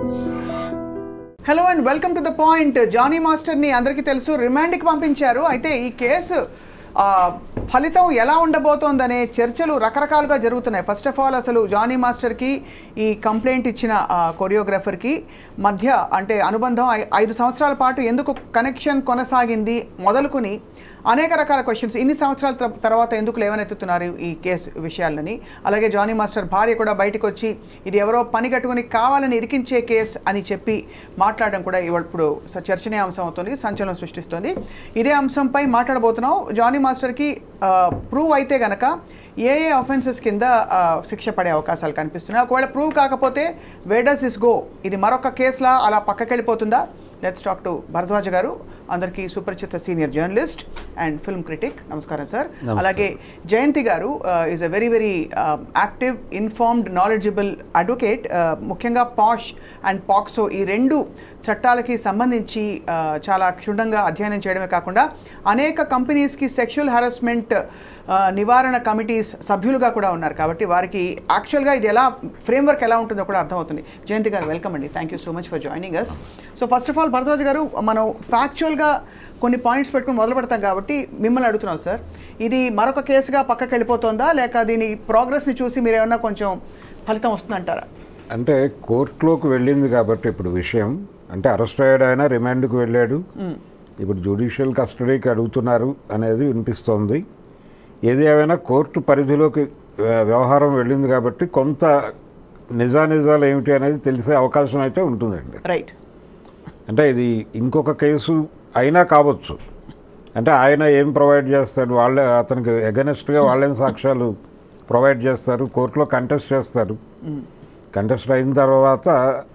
Hello and welcome to the point Jani మాస్టర్ని అందరికీ తెలుసు రిమాండ్కి పంపించారు అయితే ఈ కేసు ఆ, ఫలితం ఎలా ఉండబోతోందనే చర్చలు రకరకాలుగా జరుగుతున్నాయి ఫస్ట్ ఆఫ్ ఆల్ అసలు జానీ మాస్టర్కి ఈ కంప్లైంట్ ఇచ్చిన ఆ, కొరియోగ్రాఫర్కి మధ్య అంటే అనుబంధం ఐ- ఐదు సంవత్సరాల పాటు ఎందుకు కనెక్షన్ కొనసాగింది మొదలుకుని అనేక రకాల క్వశ్చన్స్ ఇన్ని సంవత్సరాల తర్- తర్వాత ఎందుకు లేవనెత్తుతున్నారు ఈ కేసు విషయాలని అలాగే జానీ మాస్టర్ భార్య కూడా బయటకు వచ్చి ఇది ఎవరో పని కట్టుకుని కావాలని ఇరికించే కేసు అని చెప్పి మాట్లాడడం కూడా ఇవాళ ఇప్పుడు స- చర్చనీయాంశం అవుతుంది సంచలనం సృష్టిస్తుంది ఇదే అంశంపై మాట్లాడబోతున్నాం జానీ మాస్టర్కి ప్రూవ్ అయితే గనక ఏ ఏ అఫెన్సెస్ కింద ఆ, శిక్ష పడే అవకాశాలు కనిపిస్తున్నాయి ఒకవేళ ప్రూవ్ కాకపోతే వేడస్ ఇస్ గో ఇది మరొక కేసులా అలా పక్కకెళ్ళిపోతుందా లెట్స్ టాక్ టు భరద్వాజ గారు అందరికీ సుపరిచిత senior journalist and film critic నమస్కారం సార్ అలాగే జయంతి గారు is a very very active informed knowledgeable advocate ముఖ్యంగా పాష్ అండ్ పాక్సో ఈ రెండు చట్టాలకి సంబంధించి ఆ, చాలా క్షుణ్ణంగా అధ్యయనం చేయడమే కాకుండా అనేక కంపెనీస్కి సెక్షువల్ హరాస్మెంట్ నివారణ కమిటీస్ సభ్యులుగా కూడా ఉన్నారు కాబట్టి వారికి యాక్చువల్గా ఇది ఎలా ఫ్రేమ్వర్క్ ఎలా ఉంటుందో కూడా అర్థమవుతుంది జయంతి గారు వెల్కమ్ అండి thank you so much for joining us so first of all Bharadwaj గారు మనం ఫ్యాక్చువల్గా కొన్ని పాయింట్స్ పెట్టుకుని మొదలు పెడతాం కాబట్టి మిమ్మల్ని అడుగుతున్నాం సార్ ఇది మరొక కేసుగా పక్కకి వెళ్ళిపోతుందా లేక దీని ప్రోగ్రెస్ని చూసి మీరు ఏమన్నా కొంచెం ఫలితం వస్తుందంటారా అంటే కోర్టులోకి వెళ్ళింది కాబట్టి ఇప్పుడు విషయం అంటే అరెస్ట్ అయ్యాడు ఆయన రిమాండ్కి వెళ్ళాడు ఇప్పుడు జ్యుడిషియల్ కస్టడీకి అడుగుతున్నారు అనేది వినిపిస్తోంది ఏది ఏమైనా కోర్టు పరిధిలోకి ఆ, వ్యవహారం వెళ్ళింది కాబట్టి కొంత నిజానిజాలు ఏమిటి అనేది తెలిసే అవకాశం అయితే ఉంటుందండి రైట్ అంటే ఇది ఇంకొక కేసు అయినా కావచ్చు అంటే ఆయన ఏం ప్రొవైడ్ చేస్తాడు వాళ్ళే అతనికి ఎగనెస్ట్గా వాళ్ళేం సాక్ష్యాలు ప్రొవైడ్ చేస్తారు కోర్టులో కంటెస్ట్ చేస్తారు కంటెస్ట్ అయిన తర్వాత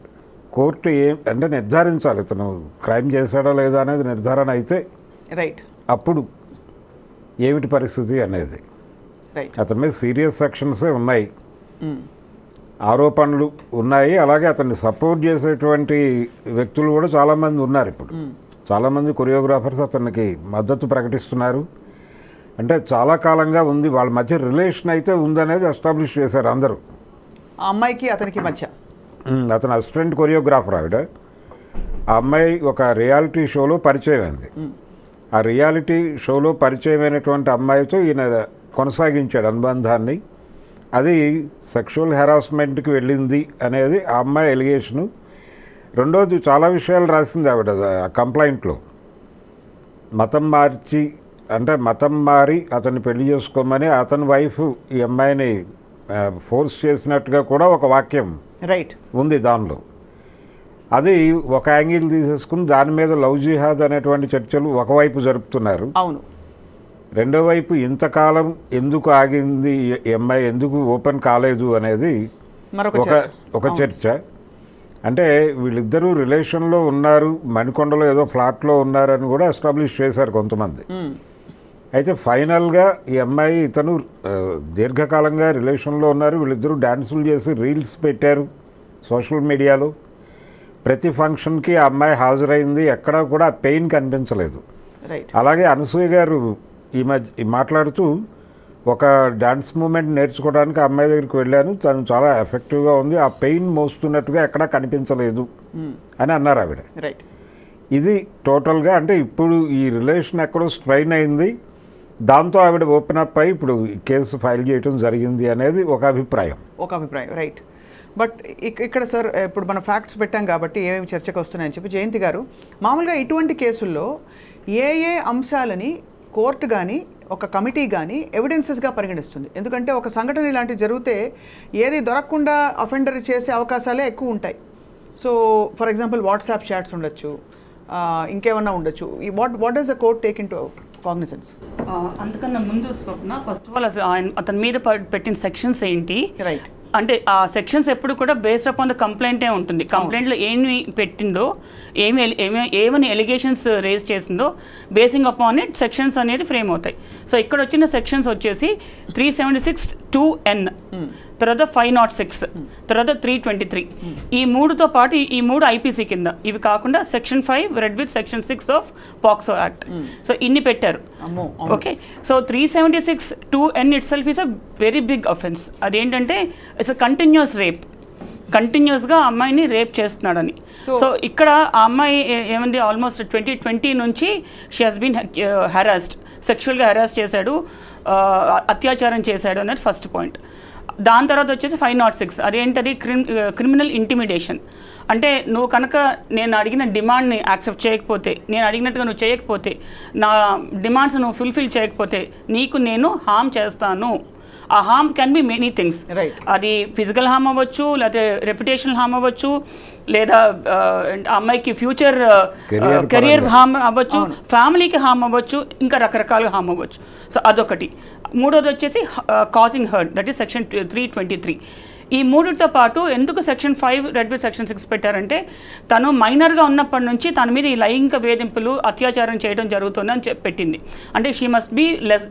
కోర్టు ఏం అంటే నిర్ధారించాలి ఇతను క్రైమ్ చేశాడా లేదా అనేది నిర్ధారణ అయితే రైట్ అప్పుడు ఏమిటి పరిస్థితి అనేది రైట్ అతని మీద సీరియస్ సెక్షన్సే ఉన్నాయి ఆరోపణలు ఉన్నాయి అలాగే అతన్ని సపోర్ట్ చేసేటువంటి వ్యక్తులు కూడా చాలామంది ఉన్నారు ఇప్పుడు చాలామంది కొరియోగ్రాఫర్స్ అతనికి మద్దతు ప్రకటిస్తున్నారు అంటే చాలా కాలంగా ఉంది వాళ్ళ మధ్య రిలేషన్ అయితే ఉందనేది ఎస్టాబ్లిష్ చేశారు అందరూ ఆ అమ్మాయికి అతనికి మధ్య ఉమ్, అతను అసిస్టెంట్ కొరియోగ్రాఫర్ ఆవిడ ఆ అమ్మాయి ఒక రియాలిటీ షోలో పరిచయం అయింది ఆ రియాలిటీ షోలో పరిచయమైనటువంటి అమ్మాయితో ఈయన కొనసాగించాడు అనుబంధాన్ని అది సెక్షువల్ హెరాస్మెంట్కి వెళ్ళింది అనేది ఆ అమ్మాయి ఎలిగేషను రెండోది చాలా విషయాలు రాసింది ఆవిడ ఆ కంప్లైంట్లో మతం మార్చి అంటే మతం మారి అతన్ని పెళ్లి చేసుకోమని అతని వైఫ్ ఈ అమ్మాయిని ఆ, ఫోర్స్ చేసినట్టుగా కూడా ఒక వాక్యం రైట్ ఉంది దానిలో అది ఒక యాంగిల్ తీసేసుకుని దాని మీద లవ్ జిహాద్ అనేటువంటి చర్చలు ఒకవైపు జరుపుతున్నారు అవును రెండో వైపు ఇంతకాలం ఎందుకు ఆగింది ఈ అమ్మాయి ఎందుకు ఓపెన్ కాలేదు అనేది మరొక ఒక చర్చ. ఒక చర్చ అంటే వీళ్ళిద్దరూ రిలేషన్లో ఉన్నారు మణికొండలో ఏదో ఫ్లాట్లో ఉన్నారని కూడా ఎస్టాబ్లిష్ చేశారు కొంతమంది మ్మ్. అయితే ఫైనల్గా ఈ అమ్మాయి ఇతను ఆ, దీర్ఘకాలంగా రిలేషన్లో ఉన్నారు వీళ్ళిద్దరూ డ్యాన్సులు చేసి రీల్స్ పెట్టారు సోషల్ మీడియాలో ప్రతి ఫంక్షన్కి ఆ అమ్మాయి హాజరైంది ఎక్కడా కూడా పెయిన్ కనిపించలేదు రైట్ అలాగే అనసూయ గారు ఈ మధ్య ఈ మాట్లాడుతూ ఒక డాన్స్ మూమెంట్ నేర్చుకోవడానికి ఆ అమ్మాయి దగ్గరికి వెళ్ళాను తను చాలా ఎఫెక్టివ్గా ఉంది ఆ పెయిన్ మోస్తున్నట్టుగా ఎక్కడా కనిపించలేదు అని అన్నారు ఆవిడ రైట్ ఇది టోటల్గా అంటే ఇప్పుడు ఈ రిలేషన్ ఎక్కడో స్ట్రైన్ అయింది దాంతో ఆవిడ ఓపెన్ అప్ అయి ఇప్పుడు ఈ కేసు ఫైల్ చేయడం జరిగింది అనేది ఒక అభిప్రాయం ఒక అభిప్రాయం రైట్ బట్ ఇక్- ఇక్కడ సార్ ఇప్పుడు మనం ఫ్యాక్ట్స్ పెట్టాం కాబట్టి ఏమేమి చర్చకు వస్తున్నాయని చెప్పి జయంతి గారు మామూలుగా ఇటువంటి కేసుల్లో ఏ ఏ అంశాలని కోర్టు కానీ ఒక కమిటీ కానీ ఎవిడెన్సెస్గా పరిగణిస్తుంది ఎందుకంటే ఒక సంఘటన ఇలాంటివి జరిగితే ఏది దొరకకుండా అఫెండర్ చేసే అవకాశాలే ఎక్కువ ఉంటాయి so for example WhatsApp chats ఉండొచ్చు ఆ, ఇంకేమన్నా ఉండొచ్చు ఈ what what does the court take into cognizance ఆ, అంతకన్నా ముందు స్వప్న ఫస్ట్ ఆఫ్ ఆల్ అసలు ఆయన అతని మీద ప- పెట్టిన సెక్షన్స్ ఏంటి రైట్ అంటే ఆ సెక్షన్స్ ఎప్పుడు కూడా బేస్డ్ అపాన్ ద కంప్లైంటే ఉంటుంది కంప్లైంట్లో ఏమి పెట్టిందో ఏమి ఎలి- ఏమి ఏమని ఎలిగేషన్స్ రేజ్ చేసిందో బేసింగ్ అపాన్ ఇట్ సెక్షన్స్ అనేది ఫ్రేమ్ అవుతాయి సో ఇక్కడ వచ్చిన సెక్షన్స్ వచ్చేసి three seventy six two N తర్వాత ఫైవ్ నాట్ సిక్స్ తర్వాత త్రీ ట్వంటీ త్రీ ఈ మూడుతో పాటు ఈ- ఈ మూడు ఐపీసీ కింద ఇవి కాకుండా section five read with section six of POCSO act so ఇన్ని పెట్టారు అమ్మో okay so three seventy six two N itself is a very big offence అదేంటంటే ఇట్స్ అ కంటిన్యూస్ రేప్ కంటిన్యూస్గా ఆ అమ్మాయిని రేప్ చేస్తున్నాడని So- సో ఇక్కడ ఆ అమ్మాయి ఏ- ఏమంది ఆల్మోస్ట్ ట్వంటీ ట్వంటీ నుంచి షీ హాస్ బీన్ హెరాస్డ్ సెక్షువల్గా హెరాస్ చేశాడు ఆ, అత్యాచారం చేశాడు అనేది ఫస్ట్ పాయింట్ దాని తర్వాత వచ్చేసి ఫైవ్ నాట్ సిక్స్ అదేంటది క్రిమ్ క్రిమినల్ ఇంటిమిడేషన్ అంటే నువ్వు కనుక నేను అడిగిన డిమాండ్ని యాక్సెప్ట్ చేయకపోతే నేను అడిగినట్టుగా నువ్వు చేయకపోతే నా డిమాండ్స్ నువ్వు ఫుల్ఫిల్ చేయకపోతే నీకు నేను హామ్ చేస్తాను ఆ harm can be many things Right. అది ఫిజికల్ హామ్ అవ్వచ్చు లేకపోతే రెప్యుటేషనల్ హామ్ అవ్వచ్చు లేదా ఆ, ఆ అమ్మాయికి ఫ్యూచర్ Career కెరియర్ పరంగా. హామ్ అవ్వచ్చు ఫ్యామిలీకి హామ్ అవ్వచ్చు ఇంకా రకరకాలుగా హామ్ అవ్వచ్చు సో అదొకటి మూడోది వచ్చేసి causing hurt that is section three twenty three ఈ మూడితో పాటు ఎందుకు section five read B section six పెట్టారంటే తను మైనర్గా ఉన్నప్పటి నుంచి తన మీద ఈ లైంగిక వేధింపులు అత్యాచారం చేయడం జరుగుతుందని చెప్పి పెట్టింది అంటే she must be less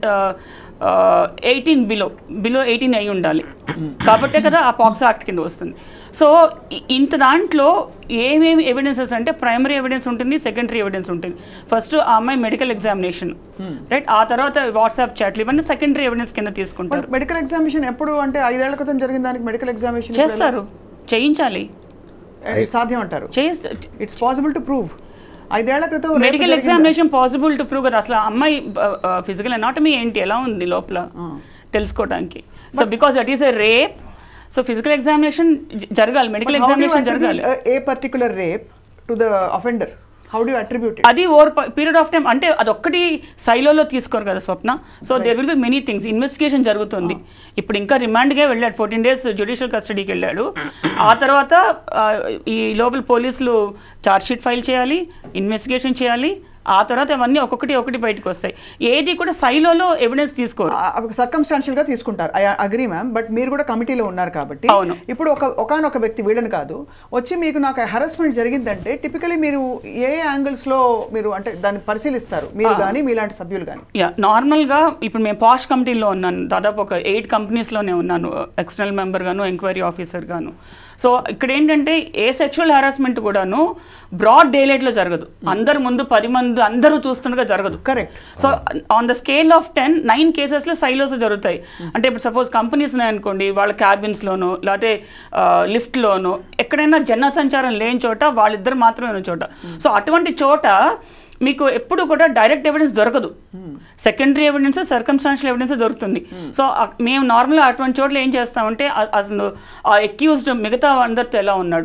eighteen below below eighteen అయి ఉండాలి కాబట్టే కదా ఆ పాక్సో యాక్ట్ కింద వస్తుంది సో ఇ- ఇంత దాంట్లో ఏమేమి ఎవిడెన్సెస్ అంటే ప్రైమరీ ఎవిడెన్స్ ఉంటుంది సెకండరీ ఎవిడెన్స్ ఉంటుంది ఫస్ట్ ఆ అమ్మాయి మెడికల్ ఎగ్జామినేషన్ రైట్ ఆ తర్వాత వాట్సాప్ చాట్లు ఇవన్నీ సెకండరీ ఎవిడెన్స్ కింద తీసుకుంటారు మెడికల్ ఎగ్జామినేషన్ ఎప్పుడు అంటే ఐదేళ్ల క్రితం జరిగిన దానికి మెడికల్ ఎగ్జామినేషన్ చేస్తారు చేయించాలి సాధ్యం అంటారు చేయిస్తారు ఇట్స్ పాసిబుల్ టు ప్రూవ్ ఐదేళ్ల క్రితం rape మెడికల్ జరిగిందా? ఎగ్జామినేషన్ పాసిబుల్ టు ప్రూవ్ కదా అసలు ఆ అమ్మాయి ఫిజికల్ అనాటమీ ఏంటి ఎలా ఉంది లోపల తెలుసుకోవడానికి so because that is a rape so physical examination జరగాలి medical But how do you examination జరగాలి attribute a- a particular rape to the offender how do attribute అది ఓవర్ పీరియడ్ ఆఫ్ టైం అంటే అదొక్కటి సైలోలో తీసుకోరు కదా Swapna so there will be many things investigation జరుగుతుంది ఇప్పుడు ఇంకా రిమాండ్గా వెళ్ళాడు ఫోర్టీన్ డేస్ జ్యుడిషియల్ కస్టడీకి వెళ్ళాడు ఆ తర్వాత ఆ, ఈ లోపల పోలీసులు ఛార్జ్ షీట్ ఫైల్ చేయాలి ఇన్వెస్టిగేషన్ చేయాలి ఆ తర్వాత అవన్నీ ఒక్కొక్కటి ఒకటి బయటకు వస్తాయి ఏది కూడా సైలోలో ఎవిడెన్స్ తీసుకోరు సర్కమ్స్టాన్షియల్ గా తీసుకుంటారు ఐ అగ్రీ మ్యామ్ బట్ మీరు కూడా కమిటీలో ఉన్నారు కాబట్టి అవును. ఇప్పుడు ఒక ఒకనొక వ్యక్తి వీళ్ళని కాదు వచ్చి మీకు నాకు హెరాస్మెంట్ జరిగిందంటే టిపికలీ మీరు ఏ యాంగిల్స్ లో మీరు అంటే దాన్ని పరిశీలిస్తారు మీరు కానీ మీలాంటి సభ్యులు కానీ యా నార్మల్గా ఇప్పుడు మేము పాష్ కమిటీలో ఉన్నాను దాదాపు ఒక ఎయిట్ కంపెనీస్లోనే ఉన్నాను ఎక్స్టర్నల్ మెంబర్ గాను ఎంక్వైరీ ఆఫీసర్ గాను సో ఇక్కడ ఏంటంటే ఏ సెక్షువల్ హెరాస్మెంట్ కూడాను బ్రాడ్ డేలైట్లో జరగదు అందరు ముందు పది మంది అందరూ చూస్తుండగా జరగదు Correct. So on the scale of ten nine కేసెస్లో సైలోస్ జరుగుతాయి అంటే ఇప్పుడు సపోజ్ కంపెనీస్ ఉన్నాయనుకోండి వాళ్ళ క్యాబిన్స్లోను లేకపోతే లిఫ్ట్లోను ఎక్కడైనా జన సంచారం లేని చోట వాళ్ళిద్దరు మాత్రమే ఉన్న చోట సో అటువంటి చోట మీకు ఎప్పుడు కూడా డైరెక్ట్ ఎవిడెన్స్ దొరకదు సెకండరీ ఎవిడెన్స్ సర్కమ్స్టాన్షియల్ ఎవిడెన్స్ దొరుకుతుంది సో ఆ- మేము నార్మల్గా అటువంటి చోట్ల ఏం చేస్తామంటే ఆ- అసలు ఆ ఎక్యూజ్డ్ మిగతా అందరితో ఎలా ఉన్నాడు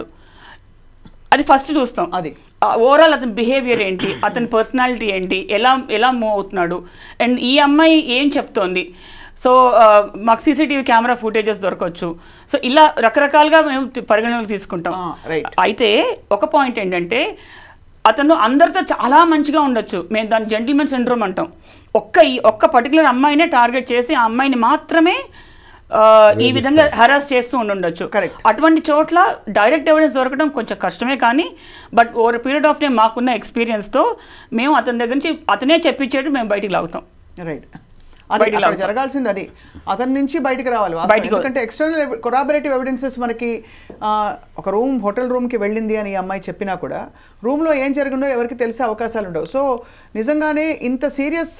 అది ఫస్ట్ చూస్తాం అది. ఓవరాల్ అతని బిహేవియర్ ఏంటి అతని పర్సనాలిటీ ఏంటి ఎలా ఎలా మూవ్ అవుతున్నాడు అండ్ ఈ అమ్మాయి ఏం చెప్తోంది సో మాకు సీసీటీవీ కెమెరా ఫుటేజెస్ దొరకవచ్చు సో ఇలా రకరకాలుగా మేము తి- పరిగణనలోకి తీసుకుంటాం Ah, right. అయితే ఒక పాయింట్ ఏంటంటే అతను అందరితో చాలా మంచిగా ఉండొచ్చు మేము దాన్ని జెంటిల్మెన్ సిండ్రోమ్ అంటాం ఒక్క ఈ ఒక్క పర్టికులర్ అమ్మాయినే టార్గెట్ చేసి ఆ అమ్మాయిని మాత్రమే ఆ, ఈ విధంగా హెరాస్ చేస్తూ ఉండుండొచ్చు Correct. అటువంటి చోట్ల డైరెక్ట్ ఎవిడెన్స్ దొరకడం కొంచెం కష్టమే కానీ but over period of time మాకున్న ఎక్స్పీరియన్స్తో మేము అతని దగ్గర నుంచి అతనే చెప్పించేట్టు మేము బయటికి లాగుతాం రైట్ అది బయటికి అక్కడ లాగుతాం. జరగాల్సింది అది అతని నుంచి బయటికి రావాలి వాస్తవం. బయటికి- ఎందుకంటే ఎక్స్టర్నల్ కొరాబరేటివ్ ఎవిడెన్సెస్ మనకి ఆ, ఒక రూమ్ హోటల్ రూమ్కి వెళ్ళింది అని ఈ అమ్మాయి చెప్పినా కూడా రూమ్లో ఏం జరిగిందో ఎవరికి తెలిసే అవకాశాలు ఉండవు సో నిజంగానే ఇంత సీరియస్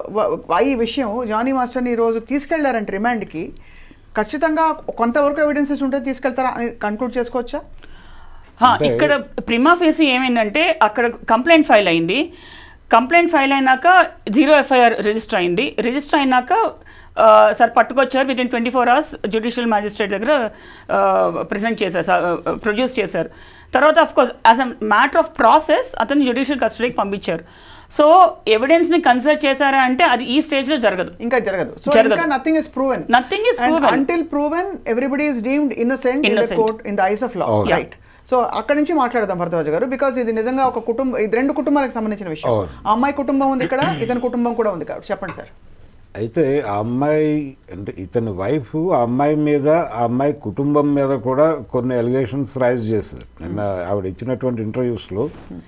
ఈ విషయం జానీ మాస్టర్ని ఈరోజు తీసుకెళ్లారంటే రిమాండ్కి ఖచ్చితంగా కొంతవరకు ఎవిడెన్సెస్ ఉంటే తీసుకెళ్తారా అని కన్క్లూడ్ చేసుకోవచ్చా హా, ఇక్కడ ప్రిమా ఫేసి ఏమైందంటే అక్కడ కంప్లైంట్ ఫైల్ అయింది కంప్లైంట్ ఫైల్ అయినాక జీరో ఎఫ్ఐఆర్ రిజిస్టర్ అయింది రిజిస్టర్ అయినాక ఆ, సార్ పట్టుకొచ్చారు within twenty four hours judicial magistrate దగ్గర ప్రజెంట్ చేశారు ప్రొడ్యూస్ చేశారు తర్వాత of course as a matter of process అతను జ్యుడిషియల్ కస్టడీకి పంపించారు సో ఎవిడెన్స్ని కన్సిడర్ చేశారా అంటే అది ఈ స్టేజ్లో జరగదు ఇంకా జరగదు సో జరగదు. ఇంకా nothing is proven Nothing is proven. Until proven everybody is deemed innocent in the Innocent. Court in the eyes of law అవును. రైట్ సో అక్కడి నుంచి మాట్లాడదాం భరద్వాజ్ గారు బికాస్ ఇది నిజంగా ఒక కుటుంబం ఇది రెండు కుటుంబాలకు సంబంధించిన విషయం అవును. ఆ అమ్మాయి కుటుంబం ఉంది ఇక్కడ ఇతని కుటుంబం కూడా ఉంది కాబట్టి చెప్పండి సార్ అయితే ఆ అమ్మాయి అంటే ఇతని వైఫ్ ఆ అమ్మాయి మీద ఆ అమ్మాయి కుటుంబం మీద కూడా కొన్ని ఎలిగేషన్స్ రైజ్ చేశారు నిన్న ఆవిడ ఇచ్చినటువంటి ఇంటర్వ్యూస్లో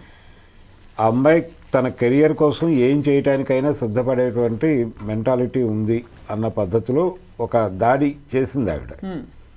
ఆ అమ్మాయి తన కెరియర్ కోసం ఏం చేయటానికైనా సిద్ధపడేటువంటి మెంటాలిటీ ఉంది అన్న పద్ధతిలో ఒక దాడి చేసింది ఆవిడ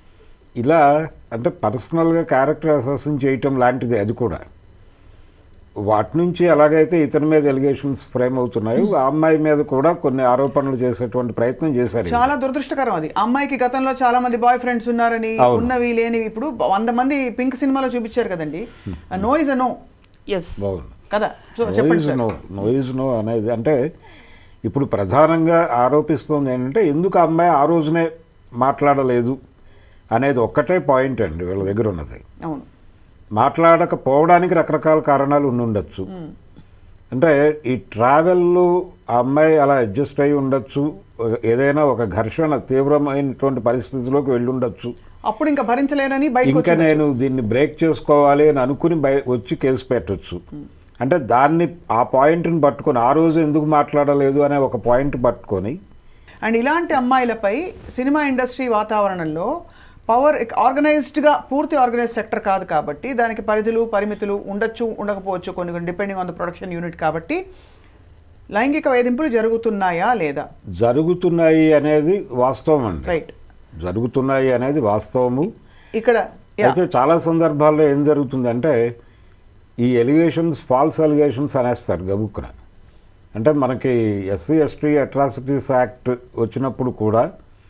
ఇలా అంటే పర్సనల్గా క్యారెక్టర్ అసెషన్ చేయటం లాంటిది అది కూడా వాటి నుంచి ఎలాగైతే ఇతని మీద ఎలిగేషన్స్ ఫ్రేమ్ అవుతున్నాయో ఆ అమ్మాయి మీద కూడా కొన్ని ఆరోపణలు చేసేటువంటి ప్రయత్నం చేశారు చాలా దురదృష్టకరం అది ఆ అమ్మాయికి గతంలో చాలా మంది బాయ్ ఫ్రెండ్స్ ఉన్నారని అవును. ఉన్నవి లేనివి ఇప్పుడు వంద మంది పింక్ సినిమాలో చూపించారు కదండి no is a no yes బాగుంది కదా సో చెప్పండి no is sir no no is no అనేది అంటే ఇప్పుడు ప్రధానంగా ఆరోపిస్తుంది ఏంటంటే ఎందుకు ఆ అమ్మాయి ఆ రోజునే మాట్లాడలేదు అనేది ఒక్కటే పాయింట్ అండి వీళ్ళ దగ్గర ఉన్నది అవును మాట్లాడకపోవడానికి రకరకాల కారణాలు ఉండి ఉండొచ్చు అంటే ఈ ట్రావెల్లో ఆ అమ్మాయి అలా అడ్జస్ట్ అయి ఉండొచ్చు ఏదైనా ఒక ఘర్షణ తీవ్రమైనటువంటి పరిస్థితిలోకి వెళ్ళి ఉండొచ్చు అప్పుడు ఇంకా భరించలేనని బయటకు ఇంకా వచ్చి నేను దీన్ని బ్రేక్ చేసుకోవాలి అని అనుకుని బయ వచ్చి కేసు పెట్టొచ్చు అంటే దాన్ని ఆ పాయింట్ని పట్టుకొని ఆ రోజు ఎందుకు మాట్లాడలేదు అనే ఒక పాయింట్ పట్టుకొని అండ్ ఇలాంటి అమ్మాయిలపై సినిమా ఇండస్ట్రీ వాతావరణంలో పవర్ ఆర్గనైజ్డ్గా పూర్తి ఆర్గనైజ్ సెక్టర్ కాదు కాబట్టి దానికి పరిధులు పరిమితులు ఉండొచ్చు ఉండకపోవచ్చు కొన్ని కొన్ని depending on the production unit కాబట్టి లైంగిక వేధింపులు జరుగుతున్నాయా లేదా జరుగుతున్నాయి అనేది వాస్తవం అండి రైట్ జరుగుతున్నాయి అనేది వాస్తవము ఇక్కడ యా అయితే చాలా సందర్భాల్లో ఏం జరుగుతుందంటే ఈ ఎలిగేషన్స్ ఫాల్స్ ఎలిగేషన్స్ అనేస్తారు గబుక్కున అంటే మనకి ఎస్సీ ఎస్టీ అట్రాసిటీస్ యాక్ట్ వచ్చినప్పుడు కూడా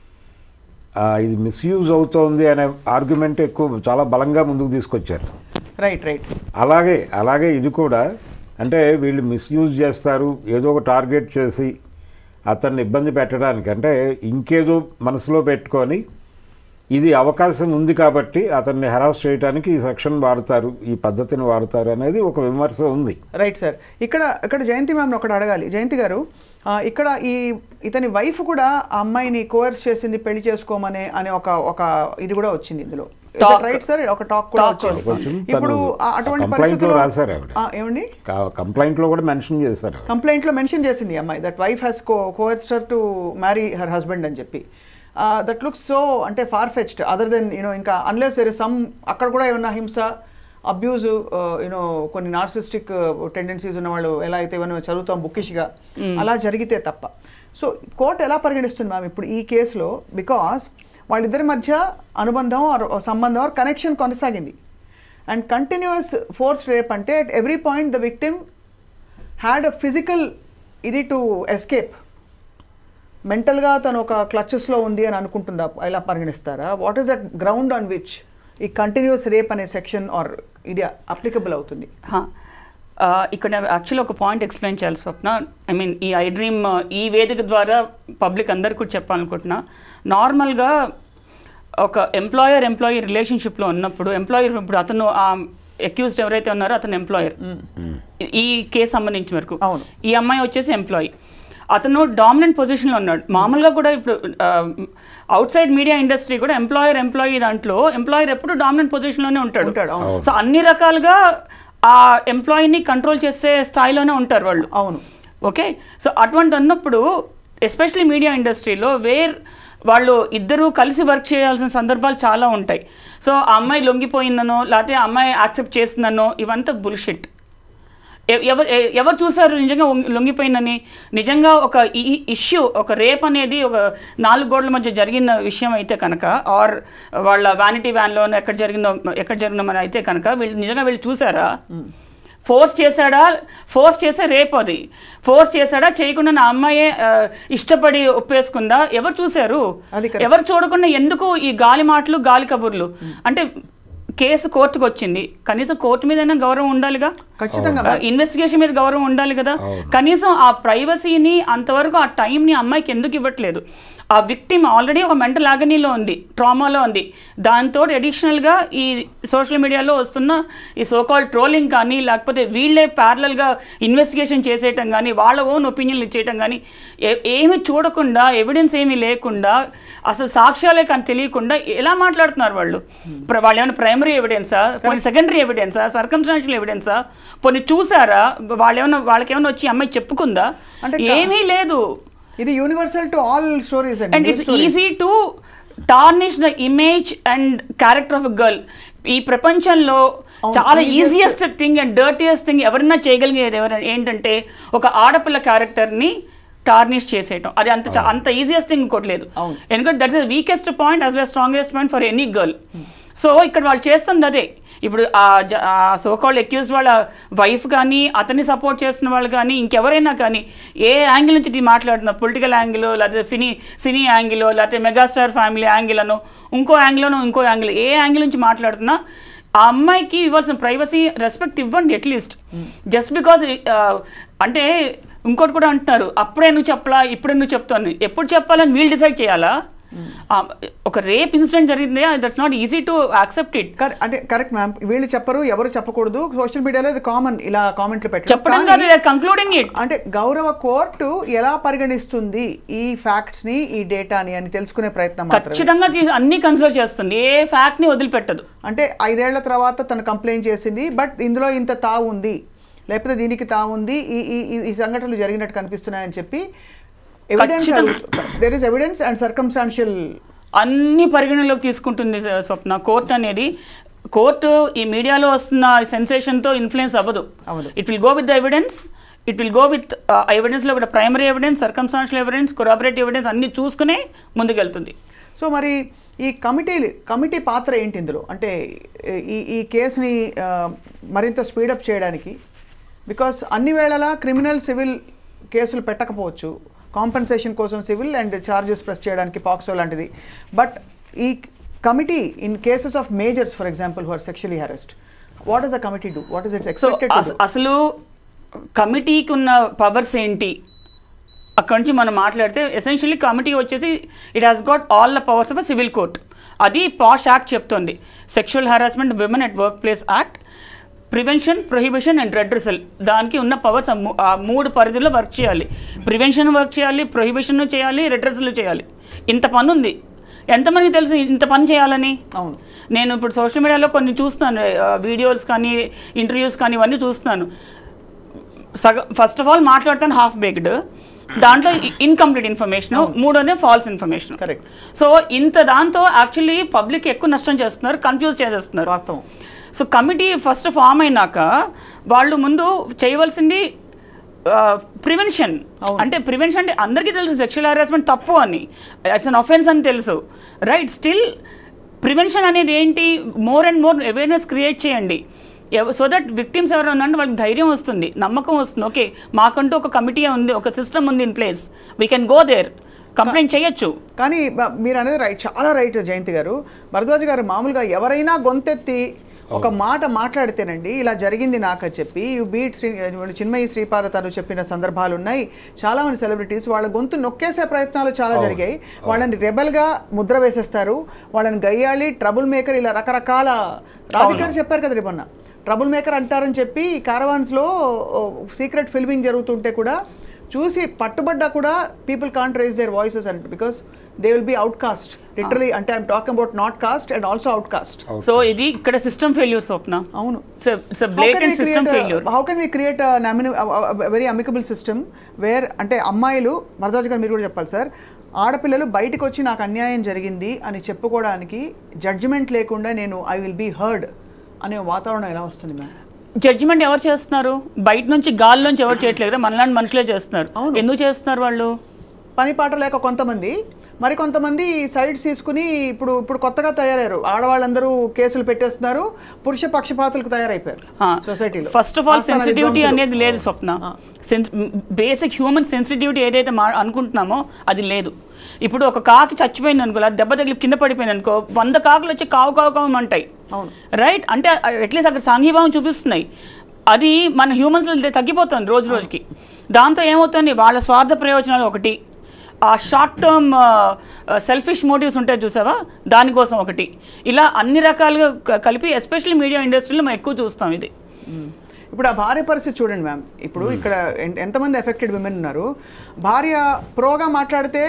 ఆ, ఇది మిస్యూజ్ అవుతోంది అనే ఆర్గ్యుమెంట్ ఎక్కువ చాలా బలంగా ముందుకు తీసుకొచ్చారు రైట్ రైట్ అలాగే అలాగే ఇది కూడా అంటే వీళ్ళు మిస్యూజ్ చేస్తారు ఏదో ఒక టార్గెట్ చేసి అతన్ని ఇబ్బంది పెట్టడానికి అంటే ఇంకేదో మనసులో పెట్టుకొని ఇది అవకాశం ఉంది కాబట్టి అతన్ని హెరాస్ చేయడానికి ఈ సెక్షన్ వాడతారు ఈ పద్ధతిని వాడతారు అనేది ఒక విమర్శ ఉంది రైట్ సార్ ఇక్కడ ఇక్కడ జయంతి మ్యామ్ ఒకటి అడగాలి జయంతి గారు ఆ, ఇక్కడ ఈ ఇతని వైఫ్ కూడా ఆ అమ్మాయిని కోర్స్ చేసింది పెళ్లి చేసుకోమనే అనే ఒక ఒక ఇది కూడా వచ్చింది ఇందులో Talk. రైట్ సార్ ఒక టాక్ కూడా Talk వచ్చింది వచ్చింది. ఇప్పుడు తను ఆ అటువంటి complaint లో పరిస్థితుల్లో రాశారు ఆవిడ. ఆ, ఏమండి కంప్లైంట్లో కూడా మెన్షన్ చేశారు కంప్లైంట్ లో మెన్షన్ చేసింది ఈ అమ్మాయి దట్ వైఫ్ హ్యాస్ కో కోర్స్టర్ టు మ్యారీ హర్ హస్బెండ్ అని చెప్పి దట్ లుక్స్ సో అంటే far fetched other than you know ఇంకా అన్లెస్ దెర్ ఇస్ సమ్ అక్కడ కూడా ఏమన్నా హింస అబ్యూజ్ యూనో కొన్ని నార్సిస్టిక్ టెండెన్సీస్ ఉన్న వాళ్ళు ఎలా అయితే ఏమైనా చదువుతాం బుక్కిష్గా అలా జరిగితే తప్ప సో కోర్టు ఎలా పరిగణిస్తుంది మ్యామ్ ఇప్పుడు ఈ కేసులో బికాస్ వాళ్ళిద్దరి మధ్య అనుబంధం or సంబంధం ఆర్ కనెక్షన్ కొనసాగింది అండ్ కంటిన్యూస్ ఫోర్స్ రేప్ అంటే at every point the victim had a physical ఇది టు ఎస్కేప్ మెంటల్గా తను ఒక క్లచెస్లో ఉంది అని అనుకుంటుందా ఇలా పరిగణిస్తారా what is that ground on which ఈ కంటిన్యూస్ రేప్ అనే సెక్షన్ ఆర్ ఇది అప్లికబుల్ అవుతుంది హా. ఆ, ఇక్కడ యాక్చువల్లీ ఒక పాయింట్ ఎక్స్ప్లెయిన్ చేయాలి స్వప్న ఐ మీన్ ఈ ఐ డ్రీమ్ ఈ వేదిక ద్వారా పబ్లిక్ అందరికీ కూడా చెప్పాలనుకుంటున్నా నార్మల్గా ఒక ఎంప్లాయర్ ఎంప్లాయీ రిలేషన్షిప్లో ఉన్నప్పుడు ఎంప్లాయర్ ఇప్పుడు అతను ఆ అక్యూజ్డ్ ఎవరైతే ఉన్నారో అతను ఎంప్లాయర్ ఈ కేసు సంబంధించిన వరకు అవును. ఈ అమ్మాయి వచ్చేసి ఎంప్లాయీ అతను డామినెంట్ పొజిషన్లో ఉన్నాడు మామూలుగా కూడా ఇప్పుడు అవుట్ సైడ్ మీడియా ఇండస్ట్రీ కూడా ఎంప్లాయర్ ఎంప్లాయీ దాంట్లో ఎంప్లాయర్ ఎప్పుడు డామినెంట్ పొజిషన్లోనే ఉంటాడు ఉంటాడు, అవును. సో అన్ని రకాలుగా ఆ ఎంప్లాయీని కంట్రోల్ చేసే స్థాయిలోనే ఉంటారు వాళ్ళు అవును ఓకే సో అటువంటి అన్నప్పుడు ఎస్పెషలీ మీడియా ఇండస్ట్రీలో వేర్ వాళ్ళు ఇద్దరూ కలిసి వర్క్ చేయాల్సిన సందర్భాలు చాలా ఉంటాయి సో ఆ అమ్మాయి లొంగిపోయిందనో లేకపోతే ఆ అమ్మాయి యాక్సెప్ట్ చేసిందనో ఇవంతా బుల్షిట్ ఎవరు ఎ- ఎవరు చూసారు నిజంగా లొంగి- లొంగిపోయిందని నిజంగా ఒక ఇష్యూ ఒక రేప్ అనేది ఒక నాలుగు గోడల మధ్య జరిగిన విషయం అయితే కనుక ఆర్ వాళ్ళ వ్యానిటీ వ్యాన్లో ఎక్కడ జరిగిందో ఎక్కడ జరిగిందో మరి అయితే కనుక వీళ్ళు నిజంగా వీళ్ళు చూసారా ఫోర్స్ చేశాడా ఫోర్స్ చేసే రేప్ అది ఫోర్స్ చేశాడా చేయకుండా నా అమ్మాయే ఆ, ఇష్టపడి ఒప్పేసుకుందా ఎవరు చూశారు అది correct. ఎవరు చూడకుండా ఎందుకు ఈ గాలి మాటలు గాలి కబుర్లు అంటే కేసు కోర్టుకు వచ్చింది కనీసం కోర్టు మీదైనా గౌరవం ఉండాలిగా ఖచ్చితంగా ఇన్వెస్టిగేషన్ మీద గౌరవం ఉండాలి కదా కనీసం ఆ ప్రైవసీని అంతవరకు ఆ టైంని అమ్మాయికి ఎందుకు ఇవ్వట్లేదు ఆ విక్టిమ్ ఆల్రెడీ ఒక మెంటల్ ఆగనీలో ఉంది ట్రామాలో ఉంది దాంతో అడిషనల్గా ఈ సోషల్ మీడియాలో వస్తున్న ఈ సోకాల్ ట్రోలింగ్ కానీ లేకపోతే వీళ్ళే ప్యారలల్గా ఇన్వెస్టిగేషన్ చేసేయటం కానీ వాళ్ళ ఓన్ ఒపీనియన్లు ఇచ్చేయటం కానీ ఏ- ఏమీ చూడకుండా ఎవిడెన్స్ ఏమీ లేకుండా అసలు సాక్ష్యాలే కానీ తెలియకుండా ఎలా మాట్లాడుతున్నారు వాళ్ళు ప్ర- వాళ్ళు ఏమైనా ప్రైమరీ ఎవిడెన్సా కొన్ని సెకండరీ ఎవిడెన్సా సర్కమ్స్టాన్షియల్ ఎవిడెన్సా కొన్ని చూసారా వాళ్ళు ఏమైనా వాళ్ళకి ఏమైనా వచ్చి ఈ అమ్మాయి చెప్పుకుందా అంటే ఏమీ లేదు ఇది universal to all stories and అండి it's easy to tarnish the image and character of girl ఈ ప్రపంచంలో చాలా easiest thing and dirtiest thing ఎవరైనా చేయగలిగేది ఎవరైనా ఏంటంటే ఒక ఆడపిల్ల క్యారెక్టర్ని టార్నిష్ చేసేయటం అది అంత చా- అంత ఈజియెస్ట్ థింగ్ ఇంకోట్లేదు ఎందుకంటే that is weakest point as well strongest point for any girl so ఇక్కడ వాళ్ళు చేస్తుంది అదే ఇప్పుడు ఆ జ- ఆ సోకాల్డ్ అక్యూజ్ వాళ్ళ వైఫ్ కానీ అతన్ని సపోర్ట్ చేస్తున్న వాళ్ళు కానీ ఇంకెవరైనా కానీ ఏ యాంగిల్ నుంచి ఇది మాట్లాడుతున్నారు పొలిటికల్ యాంగిల్ లేకపోతే ఫినీ సినీ యాంగిల్ లేకపోతే మెగాస్టార్ ఫ్యామిలీ యాంగిల్ అను ఇంకో యాంగిల్ను ఇంకో యాంగిల్ ఏ యాంగిల్ నుంచి మాట్లాడుతున్నా ఆ అమ్మాయికి ఇవ్వాల్సిన ప్రైవసీ రెస్పెక్ట్ ఇవ్వండి అట్లీస్ట్ జస్ట్ బికాజ్ అంటే ఇంకోటి కూడా అంటున్నారు అప్పుడే నువ్వు చెప్పలా ఇప్పుడే నువ్వు చెప్తాను ఎప్పుడు చెప్పాలని వీళ్ళు డిసైడ్ చేయాలా ఆ, ఒక రేప్ ఇన్సిడెంట్ జరిగింది that's not easy to accept it కర్- అంటే కరెక్ట్ మ్యామ్ వీళ్ళు చెప్పరు ఎవరు చెప్పకూడదు సోషల్ మీడియాలో ఇది కామన్ ఇలా కామెంట్లు పెట్టడం చెప్పడం కానీ- కాదు కంక్లూడింగ్ ఇట్ అంటే గౌరవ కోర్టు ఎలా పరిగణిస్తుంది ఈ ఫ్యాక్ట్స్ ని ఈ డేటాని అని తెలుసుకునే ప్రయత్నం మాత్రమే ఖచ్చితంగా తీసి అన్ని కన్సిడర్ చేస్తుంది ఏ ఫ్యాక్ట్ ని వదిలిపెట్టదు అంటే ఐదేళ్ల తర్వాత తను కంప్లైంట్ చేసింది బట్ ఇందులో ఇంత తావు ఉంది లేకపోతే దీనికి తావు ఉంది ఈ ఈ ఈ- ఈ సంఘటనలు జరిగినట్టు కనిపిస్తున్నాయని చెప్పి ఎవిడెన్స్ ఖచ్చితంగా. There is evidence and circumstantial అన్ని పరిగణలోకి తీసుకుంటుంది స- స్వప్న కోర్ట్ అనేది కోర్టు ఈ మీడియాలో వస్తున్న సెన్సేషన్తో ఇన్ఫ్లుయెన్స్ అవ్వదు అవ్వదు. It will go with the evidence it will go with ఎవిడెన్స్లో కూడా primary evidence circumstantial evidence corroborative evidence అన్ని చూసుకునే ముందుకెళ్తుంది సో మరి ఈ కమిటీలు కమిటీ పాత్ర ఏంటి ఇందులో అంటే ఈ ఈ కేసుని ఆ, మరింత స్పీడప్ చేయడానికి బికాస్ అన్ని వేళలా క్రిమినల్ సివిల్ కేసులు పెట్టకపోవచ్చు కాంపెన్సేషన్ కోసం సివిల్ అండ్ చార్జెస్ ప్రెస్ చేయడానికి పాక్సో లాంటిది బట్ ఈ committee in cases of measures for example who are sexually harassed what is the committee do what is it's so expected అసలు కమిటీకి ఉన్న పవర్స్ ఏంటి అక్కడి నుంచి మనం మాట్లాడితే ఎసెన్షియల్లీ కమిటీ వచ్చేసి it has got all the powers of civil court అది పాష్ యాక్ట్ చెప్తుంది sexual harassment women at work workplace act prevention prohibition and redressal దానికి ఉన్న పవర్స్ ఆ మూడు పరిధిలో వర్క్ చేయాలి ప్రివెన్షన్ వర్క్ చేయాలి ప్రొహిబిషన్ చేయాలి రెడ్రెసల్ చేయాలి ఇంత పని ఉంది ఎంతమందికి తెలుసు ఇంత పని చేయాలని అవును నేను ఇప్పుడు సోషల్ మీడియాలో కొన్ని చూస్తున్నాను వీడియోస్ కానీ ఇంటర్వ్యూస్ కానీ ఇవన్నీ చూస్తున్నాను సగ ఫస్ట్ ఆఫ్ ఆల్ మాట్లాడతాను హాఫ్ బేక్డ్ దాంట్లో ఇన్కంప్లీట్ ఇన్ఫర్మేషన్ మూడోనే ఫాల్స్ ఇన్ఫర్మేషన్ Correct. సో ఇంత దాంతో యాక్చువల్లీ పబ్లిక్ ఎక్కువ నష్టం చేస్తున్నారు కన్ఫ్యూజ్ చేసేస్తున్నారు వాస్తవం సో కమిటీ ఫస్ట్ ఫామ్ అయినాక వాళ్ళు ముందు చేయవలసింది ప్రివెన్షన్ అంటే ప్రివెన్షన్ అంటే అందరికీ తెలుసు సెక్షువల్ హరాస్మెంట్ తప్పు అని ఇట్స్ అన్ అఫెన్స్ అని తెలుసు రైట్ స్టిల్ ప్రివెన్షన్ అనేది ఏంటి more and more awareness create చేయండి సో దట్ విక్టిమ్స్ ఎవరు ఉన్నారంటే వాళ్ళకి ధైర్యం వస్తుంది నమ్మకం వస్తుంది ఓకే మాకంటూ ఒక కమిటీ ఉంది ఒక సిస్టమ్ ఉంది in place we can go there complaint చేయొచ్చు కానీ బ- మీరు అనేది రైట్ చాలా రైట్ జయంతి గారు భరద్వాజ్ గారు మామూలుగా ఎవరైనా గొంతెత్తి ఒక మాట మాట్లాడితేనండి ఇలా జరిగింది నాకు అని చెప్పి యు బీట్ శ్రీ చిన్మయి శ్రీపాద తను చెప్పిన సందర్భాలు ఉన్నాయి చాలా మంది సెలబ్రిటీస్ వాళ్ళ గొంతు నొక్కేసే ప్రయత్నాలు చాలా జరిగాయి వాళ్ళని రెబల్ గా ముద్ర వేసేస్తారు వాళ్ళని గయ్యాళి ట్రబుల్ మేకర్ ఇలా రకరకాల రాధికారు చెప్పారు కదా మొన్న ట్రబుల్ మేకర్ అంటారని చెప్పి కారవాన్స్ లో సీక్రెట్ ఫిల్మింగ్ జరుగుతుంటే కూడా చూసి పట్టుబడ్డా కూడా people can't raise their voices and because they will be outcast literally అంటే I'm talking about not caste and also outcast so ఇది ఇక్కడ సిస్టమ్ ఫెయిల్యూర్ స్వప్న అవును it's blatant system failure how can we create very amicable system where అంటే అమ్మాయిలు భరద్వాజ్ గారు మీరు కూడా చెప్పాలి సార్ ఆడపిల్లలు బయటకు వచ్చి నాకు అన్యాయం జరిగింది అని చెప్పుకోవడానికి జడ్జిమెంట్ లేకుండా నేను ఐ విల్ బీ హర్డ్ అనే వాతావరణం ఎలా వస్తుంది మ్యామ్ జడ్జిమెంట్ ఎవరు చేస్తున్నారు బయట నుంచి గాల్లోంచి ఎవరు చేయట్లేదు కదా మనలాంటి మనుషులే చేస్తున్నారు ఎందుకు చేస్తున్నారు వాళ్ళు పని పాట లేక కొంతమంది మరి కొంతమంది సైడ్స్ తీసుకుని ఇప్పుడు ఇప్పుడు కొత్తగా తయారయ్యారు ఆడవాళ్ళందరూ కేసులు పెట్టేస్తున్నారు పురుష పక్షపాతులకు తయారైపోయారు సొసైటీలో ఫస్ట్ ఆఫ్ ఆల్ సెన్సిటివిటీ అనేది లేదు స్వప్న బేసిక్ హ్యూమన్ సెన్సిటివిటీ ఏదైతే మా అనుకుంటున్నామో అది లేదు ఇప్పుడు ఒక కాకి చచ్చిపోయింది అనుకో లేదా దెబ్బ తగిలి కింద పడిపోయింది అనుకో వంద కాకులు వచ్చి కావు కావు కావు అంటాయి అవును. రైట్ అంటే అట్లీస్ట్ అక్కడ సాంఘీభావం చూపిస్తున్నాయి అది మన హ్యూమన్స్లో తగ్గిపోతుంది రోజు రోజుకి దాంతో ఏమవుతుంది వాళ్ళ స్వార్థ ప్రయోజనాలు ఒకటి ఆ షార్ట్ టర్మ్ సెల్ఫిష్ మోటివ్స్ ఉంటాయి చూసావా దానికోసం ఒకటి ఇలా అన్ని రకాలుగా క- కలిపి ఎస్పెషల్లీ మీడియా ఇండస్ట్రీలో మనం ఎక్కువ చూస్తాం ఇది ఇప్పుడు ఆ భార్య పరిస్థితి చూడండి మ్యామ్ ఇప్పుడు ఇక్కడ ఎన్- ఎంతమంది ఎఫెక్టెడ్ విమెన్ ఉన్నారు భార్య ప్రోగా మాట్లాడితే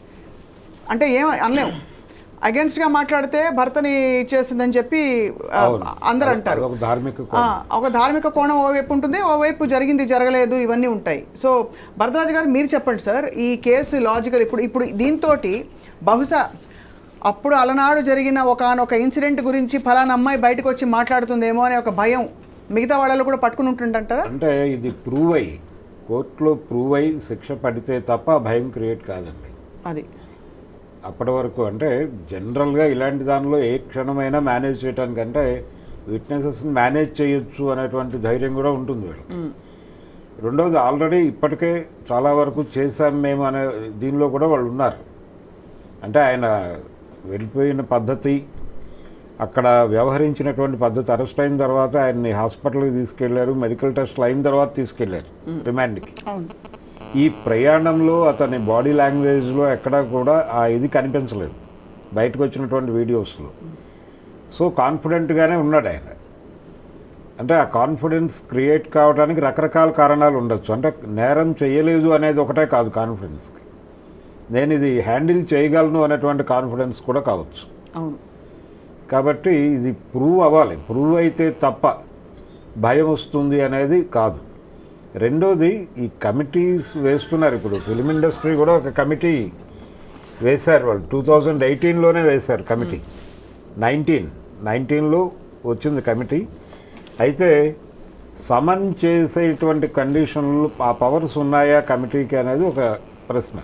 అంటే ఏం అనలేము అగేన్స్ట్ గా మాట్లాడితే భర్తని ఇచ్చేసిందని చెప్పి ఆ, అవును. అందరు అంటారు ఒక ధార్మిక ఆ, ఒక ధార్మిక కోణం ఓవైపు ఉంటుంది ఓవైపు జరిగింది జరగలేదు ఇవన్నీ ఉంటాయి సో భరద్వాజ్ గారు మీరు చెప్పండి సార్ ఈ కేసు లాజికల్ ఇప్పుడు ఇప్పుడు దీంతో బహుశా అప్పుడు అలనాడు జరిగిన ఒకనొక ఇన్సిడెంట్ గురించి ఫలానా అమ్మాయి బయటకు వచ్చి మాట్లాడుతుందేమో అనే ఒక భయం మిగతా వాళ్ళలో కూడా పట్టుకుని ఉంటుందంటారా అంటే ఇది ప్రూవ్ అయ్యి కోర్టులో ప్రూవ్ అయ్యి శిక్ష పడితే తప్ప ఆ భయం క్రియేట్ కాదండి అది అప్పటి వరకు అంటే జనరల్గా ఇలాంటి దానిలో ఏ క్షణమైనా మేనేజ్ చేయడానికంటే విట్నెసెస్ని మేనేజ్ చేయొచ్చు అనేటువంటి ధైర్యం కూడా ఉంటుంది వీళ్ళకి రెండవది ఆల్రెడీ ఇప్పటికే చాలా వరకు చేశాం మేము అనే దీనిలో కూడా వాళ్ళు ఉన్నారు అంటే ఆయన వెళ్ళిపోయిన పద్ధతి అక్కడ వ్యవహరించినటువంటి పద్ధతి అరెస్ట్ అయిన తర్వాత ఆయన్ని హాస్పిటల్కి తీసుకెళ్లారు మెడికల్ టెస్ట్లు అయిన తర్వాత తీసుకెళ్లారు రిమాండ్కి అవును ఈ ప్రయాణంలో అతని బాడీ లాంగ్వేజ్లో ఎక్కడా కూడా ఆ ఇది కనిపించలేదు బయటకు వచ్చినటువంటి వీడియోస్లో సో కాన్ఫిడెంట్గానే ఉన్నాడు ఆయన అంటే ఆ కాన్ఫిడెన్స్ క్రియేట్ కావడానికి రకరకాల కారణాలు ఉండొచ్చు అంటే నేరం చేయలేదు అనేది ఒకటే కాదు కాన్ఫిడెన్స్కి నేను ఇది హ్యాండిల్ చేయగలను అనేటువంటి కాన్ఫిడెన్స్ కూడా కావచ్చు అవును కాబట్టి ఇది ప్రూవ్ అవ్వాలి ప్రూవ్ అయితే తప్ప భయం వస్తుంది అనేది కాదు రెండోది ఈ కమిటీస్ వేస్తున్నారు ఇప్పుడు ఫిలిం ఇండస్ట్రీ కూడా ఒక కమిటీ వేశారు వాళ్ళు టూ థౌజండ్ ఎయిటీన్లోనే వేశారు కమిటీ నైన్టీన్ నైన్టీన్లో వచ్చింది కమిటీ అయితే సమన్ చేసేటువంటి కండిషన్లు ఆ పవర్స్ ఉన్నాయా కమిటీకి అనేది ఒక ప్రశ్న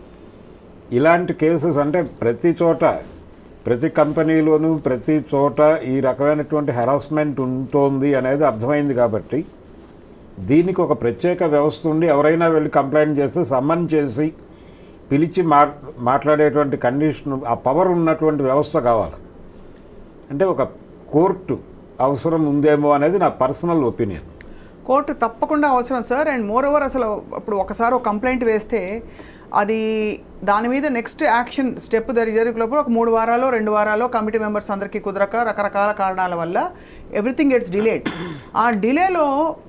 ఇలాంటి కేసెస్ అంటే ప్రతి చోట ప్రతి కంపెనీలోనూ ప్రతి చోట ఈ రకమైనటువంటి హెరాస్మెంట్ ఉంటోంది అనేది అర్థమైంది కాబట్టి దీనికి ఒక ప్రత్యేక వ్యవస్థ ఉండి ఎవరైనా వెళ్ళి కంప్లైంట్ చేస్తే సమ్మన్ చేసి పిలిచి మా మాట్లాడేటువంటి కండిషన్ ఆ పవర్ ఉన్నటువంటి వ్యవస్థ కావాలి అంటే ఒక కోర్టు అవసరం ఉందేమో అనేది నా పర్సనల్ ఒపీనియన్ కోర్టు తప్పకుండా అవసరం సార్ అండ్ మోర్ ఓవర్ అసలు ఇప్పుడు ఒకసారి ఒక కంప్లైంట్ వేస్తే అది దాని మీద నెక్స్ట్ యాక్షన్ స్టెప్ జరిగేలోపు ఒక మూడు వారాలు రెండు వారాలు కమిటీ మెంబర్స్ అందరికీ కుదరక రకరకాల కారణాల వల్ల ఎవ్రీథింగ్ గెట్స్ డిలేడ్ ఆ డిలేలో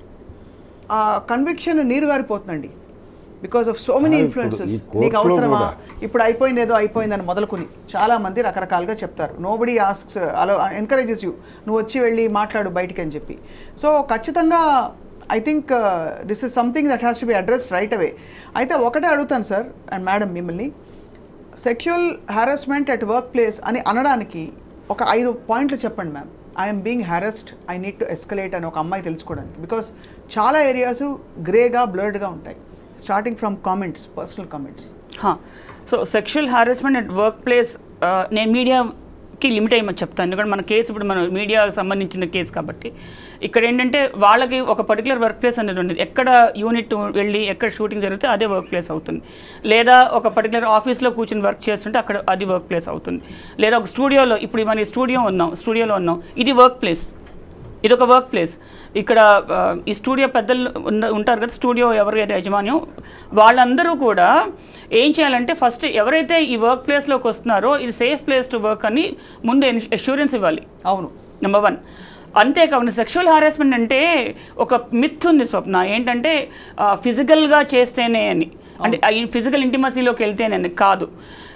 ఆ కన్విక్షన్ నీరు గారిపోతుందండి బికాస్ ఆఫ్ సో మెనీ ఇప్పుడు ఇన్ఫ్లుయెన్సెస్ ఈ నీకు కోర్టులో అవసరమా కూడా. ఇప్పుడు అయిపోయింది ఏదో అయిపోయిందని మొదలుకుని చాలా మంది రకరకాలుగా చెప్తారు నోబడి ఆస్క్స్ అలా ఎంకరేజెస్ యూ నువ్వు వచ్చి వెళ్ళి మాట్లాడు బయటికి అని చెప్పి సో ఖచ్చితంగా I think this is something that has to be addressed right away అయితే ఒకటే అడుగుతాను సార్ అండ్ మేడం మిమ్మల్ని sexual harassment at work place అని అనడానికి ఒక ఐదు పాయింట్లు చెప్పండి ma'am I'm being harassed I need to escalate అని ఒక అమ్మాయి తెలుసుకోవడానికి బికాస్ చాలా ఏరియాస్ గ్రేగా బ్లర్డ్గా ఉంటాయి starting from comments personal comments so sexual harassment at work place నేను మీడియాకి లిమిట్ అయ్యమని చెప్తాను ఎందుకంటే మన కేసు ఇప్పుడు మన మీడియాకి సంబంధించిన కేసు కాబట్టి ఇక్కడ ఏంటంటే వాళ్ళకి ఒక పర్టికులర్ వర్క్ ప్లేస్ అనేది ఉండదు ఎక్కడ యూనిట్ వెళ్ళి ఎక్కడ షూటింగ్ జరిగితే అదే వర్క్ ప్లేస్ అవుతుంది లేదా ఒక పర్టికులర్ ఆఫీస్లో కూర్చొని వర్క్ చేస్తుంటే అక్కడ అది వర్క్ ప్లేస్ అవుతుంది లేదా ఒక స్టూడియోలో ఇప్పుడు మన స్టూడియో ఉన్నాం స్టూడియోలో ఉన్నాం ఇది వర్క్ ప్లేస్ ఇది ఒక వర్క్ ప్లేస్ ఇక్కడ ఆ, ఈ స్టూడియో పెద్దలు ఉన్న- ఉంటారు కదా స్టూడియో ఎవరైతే యజమాన్యం వాళ్ళందరూ కూడా ఏం చేయాలంటే ఫస్ట్ ఎవరైతే ఈ వర్క్ ప్లేస్లోకి వస్తున్నారో ఇది సేఫ్ ప్లేస్ టు వర్క్ అని ముందు అష్యూరెన్స్ ఇవ్వాలి అవును నెంబర్ వన్ అంతేకాకుండా సెక్షువల్ హారాస్మెంట్ అంటే ఒక మిత్ ఉంది స్వప్న ఏంటంటే ఫిజికల్గా చేస్తేనే అని అంటే ఫిజికల్ ఇంటిమసీలోకి వెళ్తేనే అని కాదు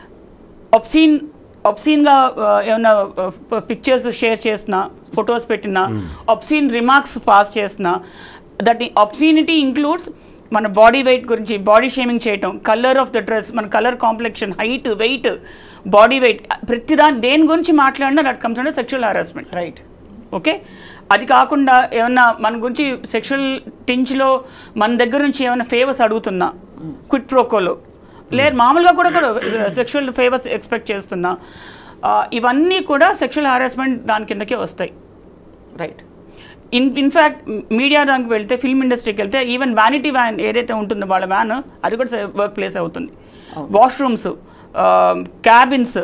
ఒప్సీన్ ఒప్సీన్గా ఏమైనా పిక్చర్స్ షేర్ చేసినా ఫొటోస్ పెట్టినా ఒప్సీన్ రిమార్క్స్ పాస్ చేసినా దట్ ఒప్సీనిటీ ఇంక్లూడ్స్ మన బాడీ వెయిట్ గురించి బాడీ షేమింగ్ చేయటం కలర్ ఆఫ్ ద డ్రెస్ మన colour complexion height weight body weight ప్రతిదాని దేని గురించి మాట్లాడినా that comes under sexual harassment right okay అది కాకుండా ఏమన్నా మన గురించి సెక్షువల్ టించ్లో మన దగ్గర నుంచి ఏమైనా ఫేవర్స్ అడుగుతున్నా క్విట్ ప్రోకోలో లేదు మామూలుగా కూడా కూడా సెక్షువల్ ఫేవర్స్ ఎక్స్పెక్ట్ చేస్తున్నా ఆ, ఇవన్నీ కూడా సెక్షువల్ హారాస్మెంట్ దాని కిందకే వస్తాయి రైట్ ఇన్ ఇన్ఫ్యాక్ట్ మీడియా దానికి వెళ్తే ఫిల్మ్ ఇండస్ట్రీకి వెళ్తే ఈవెన్ వ్యానిటీ వ్యాన్ ఏదైతే ఉంటుందో వాళ్ళ వ్యాన్ అది కూడా వర్క్ ప్లేస్ అవుతుంది వాష్రూమ్స్ క్యాబిన్స్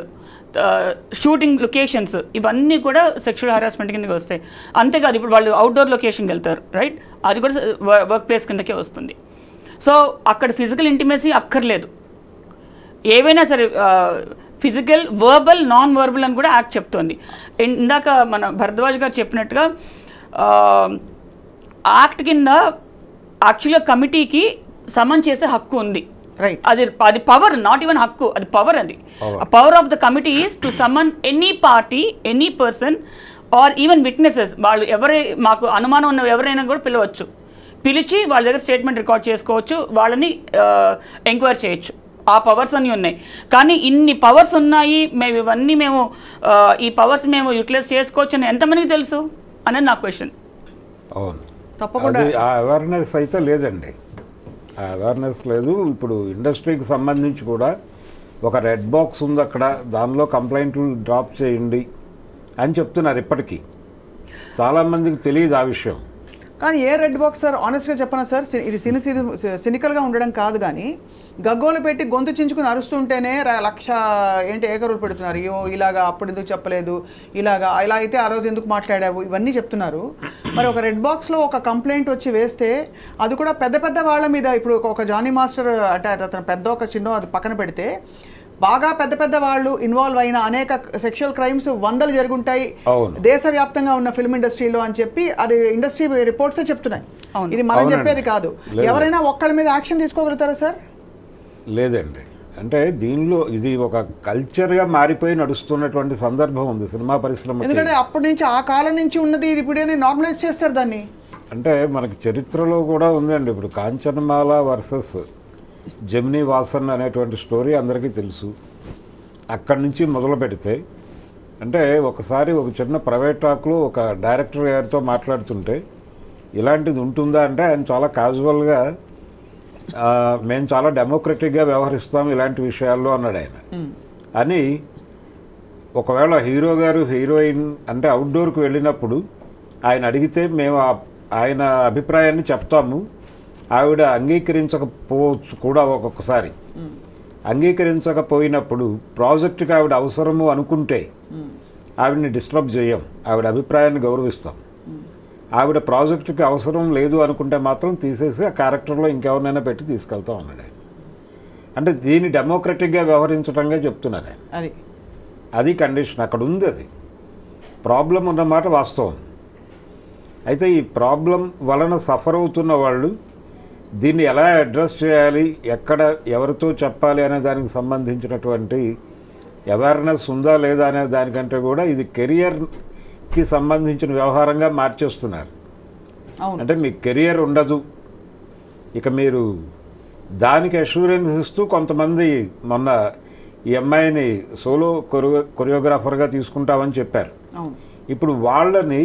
షూటింగ్ లొకేషన్స్ ఇవన్నీ కూడా సెక్షువల్ హరాస్మెంట్ కిందకి వస్తాయి అంతేకాదు ఇప్పుడు వాళ్ళు అవుట్డోర్ లొకేషన్కి వెళ్తారు రైట్ అది కూడా వర్క్ ప్లేస్ కిందకే వస్తుంది సో అక్కడ ఫిజికల్ ఇంటిమేసీ అక్కర్లేదు ఏవైనా సరే ఫిజికల్ వర్బల్ నాన్ వర్బల్ అని కూడా యాక్ట్ చెప్తోంది ఇన్- ఇందాక మన భరద్వాజ్ గారు చెప్పినట్టుగా యాక్ట్ కింద యాక్చువల్గా కమిటీకి సమన్ చేసే హక్కు ఉంది రైట్ అది అది పవర్ నాట్ ఈవెన్ హక్కు అది పవర్ అది Power. Power of the committee is to summon any party any person or even witnesses వాళ్ళు ఎవరై మాకు అనుమానం ఉన్న ఎవరైనా కూడా పిలవచ్చు పిలిచి వాళ్ళ దగ్గర స్టేట్మెంట్ రికార్డ్ చేసుకోవచ్చు వాళ్ళని ఎంక్వైరీ చేయొచ్చు ఆ పవర్స్ అన్నీ ఉన్నాయి కానీ ఇన్ని పవర్స్ ఉన్నాయి మేము ఇవన్నీ మేము ఆ, ఈ పవర్స్ మేము యూటిలైజ్ చేసుకోవచ్చు అని ఎంతమందికి తెలుసు అనేది నా క్వశ్చన్ అవును తప్పకుండా. అది ఆ అవేర్నెస్ అయితే లేదండి ఆ అవేర్నెస్ లేదు ఇప్పుడు ఇండస్ట్రీకి సంబంధించి కూడా ఒక రెడ్ బాక్స్ ఉంది అక్కడ దానిలో కంప్లైంట్లు డ్రాప్ చేయండి అని చెప్తున్నారు ఇప్పటికీ చాలామందికి తెలియదు ఆ విషయం కానీ ఏ రెడ్ బాక్స్ సార్ ఆనెస్ట్గా చెప్పనా సార్ సి- ఇది సిని సినికల్గా ఉండడం కాదు కానీ గగ్గోలు పెట్టి గొంతు చించుకుని అరుస్తుంటేనే ర- లక్ష ఏంటి ఏకరువులు పెడుతున్నారు అయ్యో ఇలాగా అప్పుడు ఎందుకు చెప్పలేదు ఇలాగా ఇలా అయితే ఆ రోజు ఎందుకు మాట్లాడావు ఇవన్నీ చెప్తున్నారు మరి ఒక రెడ్ బాక్స్లో ఒక కంప్లైంట్ వచ్చి వేస్తే అది కూడా పెద్ద పెద్ద వాళ్ళ మీద ఇప్పుడు ఒక- ఒక జానీ మాస్టర్ అంటే అతను పెద్ద ఒక చిన్న అది పక్కన పెడితే బాగా పెద్ద పెద్ద వాళ్ళు ఇన్వాల్వ్ అయిన అనేక సెక్షువల్ క్రైమ్స్ వందలు జరుగుంటాయి అవును. దేశవ్యాప్తంగా ఉన్న ఫిల్మ్ ఇండస్ట్రీలో అని చెప్పి అది ఇండస్ట్రీ రిపోర్ట్సే చెప్తున్నాయి అవును. ఇది మనం అవునండి. చెప్పేది కాదు లేదు. ఎవరైనా ఒక్కళ్ళ మీద యాక్షన్ తీసుకోగలుగుతారా సార్ లేదండి అంటే దీనిలో ఇది ఒక కల్చర్గా మారిపోయి నడుస్తున్నటువంటి సందర్భం ఉంది సినిమా పరిశ్రమ ఎందుకంటే అప్పటి నుంచి ఆ కాలం నుంచి ఉన్నది ఇది ఇప్పుడే నార్మలైజ్ చేస్తారు దాన్ని అంటే మనకి చరిత్రలో కూడా ఉందండి ఇప్పుడు కాంచనమాల వర్సెస్ జమినీ వాసన్ అనేటువంటి స్టోరీ అందరికీ తెలుసు అక్కడి నుంచి మొదలు పెడితే అంటే ఒకసారి ఒక చిన్న ప్రైవేట్ టాక్లో ఒక డైరెక్టర్ గారితో మాట్లాడుతుంటే ఇలాంటిది ఉంటుందా అంటే ఆయన చాలా క్యాజువల్గా ఆ, మేము చాలా డెమోక్రటిక్గా వ్యవహరిస్తాం ఇలాంటి విషయాల్లో అన్నాడు ఆయన అని ఒకవేళ హీరో గారు హీరోయిన్ అంటే అవుట్డోర్కి వెళ్ళినప్పుడు ఆయన అడిగితే మేము ఆ- ఆయన అభిప్రాయాన్ని చెప్తాము ఆవిడ అంగీకరించకపోవచ్చు కూడా ఒక్కొక్కసారి అంగీకరించకపోయినప్పుడు ప్రాజెక్టుకి ఆవిడ అవసరము అనుకుంటే ఆవిడని డిస్టర్బ్ చేయం ఆవిడ అభిప్రాయాన్ని గౌరవిస్తాం ఆవిడ ప్రాజెక్టుకి అవసరం లేదు అనుకుంటే మాత్రం తీసేసి ఆ క్యారెక్టర్లో ఇంకెవరినైనా పెట్టి తీసుకెళ్తాం అన్నాడు ఆయన అంటే దీన్ని డెమోక్రటిక్గా వ్యవహరించడంగా చెప్తున్నారు ఆయన అది అది కండిషన్ అక్కడ ఉంది అది ప్రాబ్లం ఉన్నమాట వాస్తవం అయితే ఈ ప్రాబ్లం వలన సఫర్ అవుతున్న వాళ్ళు దీన్ని ఎలా అడ్రస్ చేయాలి ఎక్కడ ఎవరితో చెప్పాలి అనే దానికి సంబంధించినటువంటి అవేర్నెస్ ఉందా లేదా అనే దానికంటే కూడా ఇది కెరియర్కి సంబంధించిన వ్యవహారంగా మార్చేస్తున్నారు అవును అంటే మీ కెరియర్ ఉండదు ఇక మీరు దానికి అష్యూరెన్స్ ఇస్తూ కొంతమంది మొన్న ఈ అమ్మాయిని సోలో కొరియో కొరియోగ్రాఫర్గా తీసుకుంటామని చెప్పారు అవును ఇప్పుడు వాళ్ళని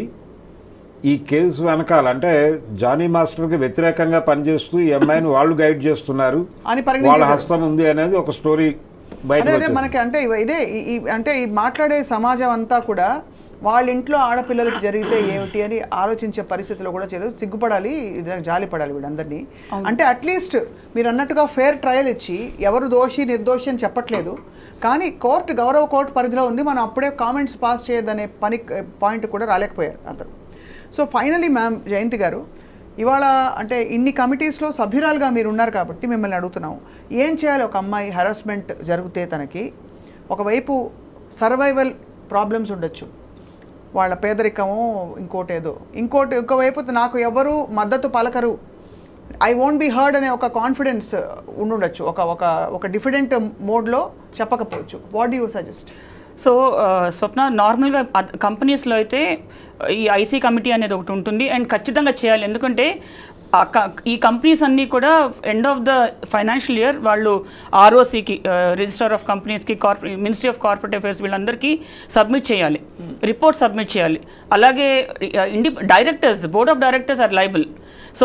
ఈ కేసు వెనకాల అంటే జానీ మాస్టర్కి వ్యతిరేకంగా పనిచేస్తూ ఈ అమ్మాయిని వాళ్ళు గైడ్ చేస్తున్నారు అని వాళ్ళ పరిగణించారు హస్తం ఉంది అనేది ఒక స్టోరీ బయట అదే అదే మనకి అంటే ఇవ- ఇదే ఈ- ఈ అంటే ఈ మాట్లాడే సమాజం అంతా కూడా వాళ్ళ ఇంట్లో ఆడపిల్లలకి జరిగితే ఏమిటి అని ఆలోచించే పరిస్థితిలో కూడా చేయలేదు సిగ్గుపడాలి ఇది జాలి పడాలి వీళ్ళందరినీ అంటే అట్లీస్ట్ మీరు అన్నట్టుగా ఫేర్ ట్రయల్ ఇచ్చి ఎవరు దోషి నిర్దోషి అని చెప్పట్లేదు కానీ కోర్టు గౌరవ కోర్టు పరిధిలో ఉంది మనం అప్పుడే కామెంట్స్ పాస్ చేయదనే పని పాయింట్ కూడా రాలేకపోయారు అతను సో ఫైనలీ మ్యామ్ జయంతి గారు ఇవాళ అంటే ఇన్ని కమిటీస్లో సభ్యురాలుగా మీరు ఉన్నారు కాబట్టి మిమ్మల్ని అడుగుతున్నాం ఏం చేయాలి ఒక అమ్మాయి హెరాస్మెంట్ జరిగితే తనకి ఒకవైపు సర్వైవల్ ప్రాబ్లమ్స్ ఉండొచ్చు వాళ్ళ పేదరికము ఇంకోటి ఏదో ఇంకోటి ఇంకోవైపు నాకు ఎవరు మద్దతు పలకరు ఐ వోంట్ బి హర్డ్ అనే ఒక కాన్ఫిడెన్స్ ఉండుండొచ్చు ఒక ఒక ఒక డిఫిడెంట్ మోడ్లో చెప్పకపోవచ్చు what you suggest so Swapna నార్మల్గా కంపెనీస్లో అయితే ఈ ఐసీ కమిటీ అనేది ఒకటి ఉంటుంది అండ్ ఖచ్చితంగా చేయాలి ఎందుకంటే ఆ క- ఈ కంపెనీస్ అన్నీ కూడా end of the financial year వాళ్ళు ఆర్ఓసికి రిజిస్టర్ ఆఫ్ కంపెనీస్కి corporate ministry of corporate affairs వీళ్ళందరికీ సబ్మిట్ చేయాలి రిపోర్ట్ సబ్మిట్ చేయాలి అలాగే ఇండి directors board of directors are liable so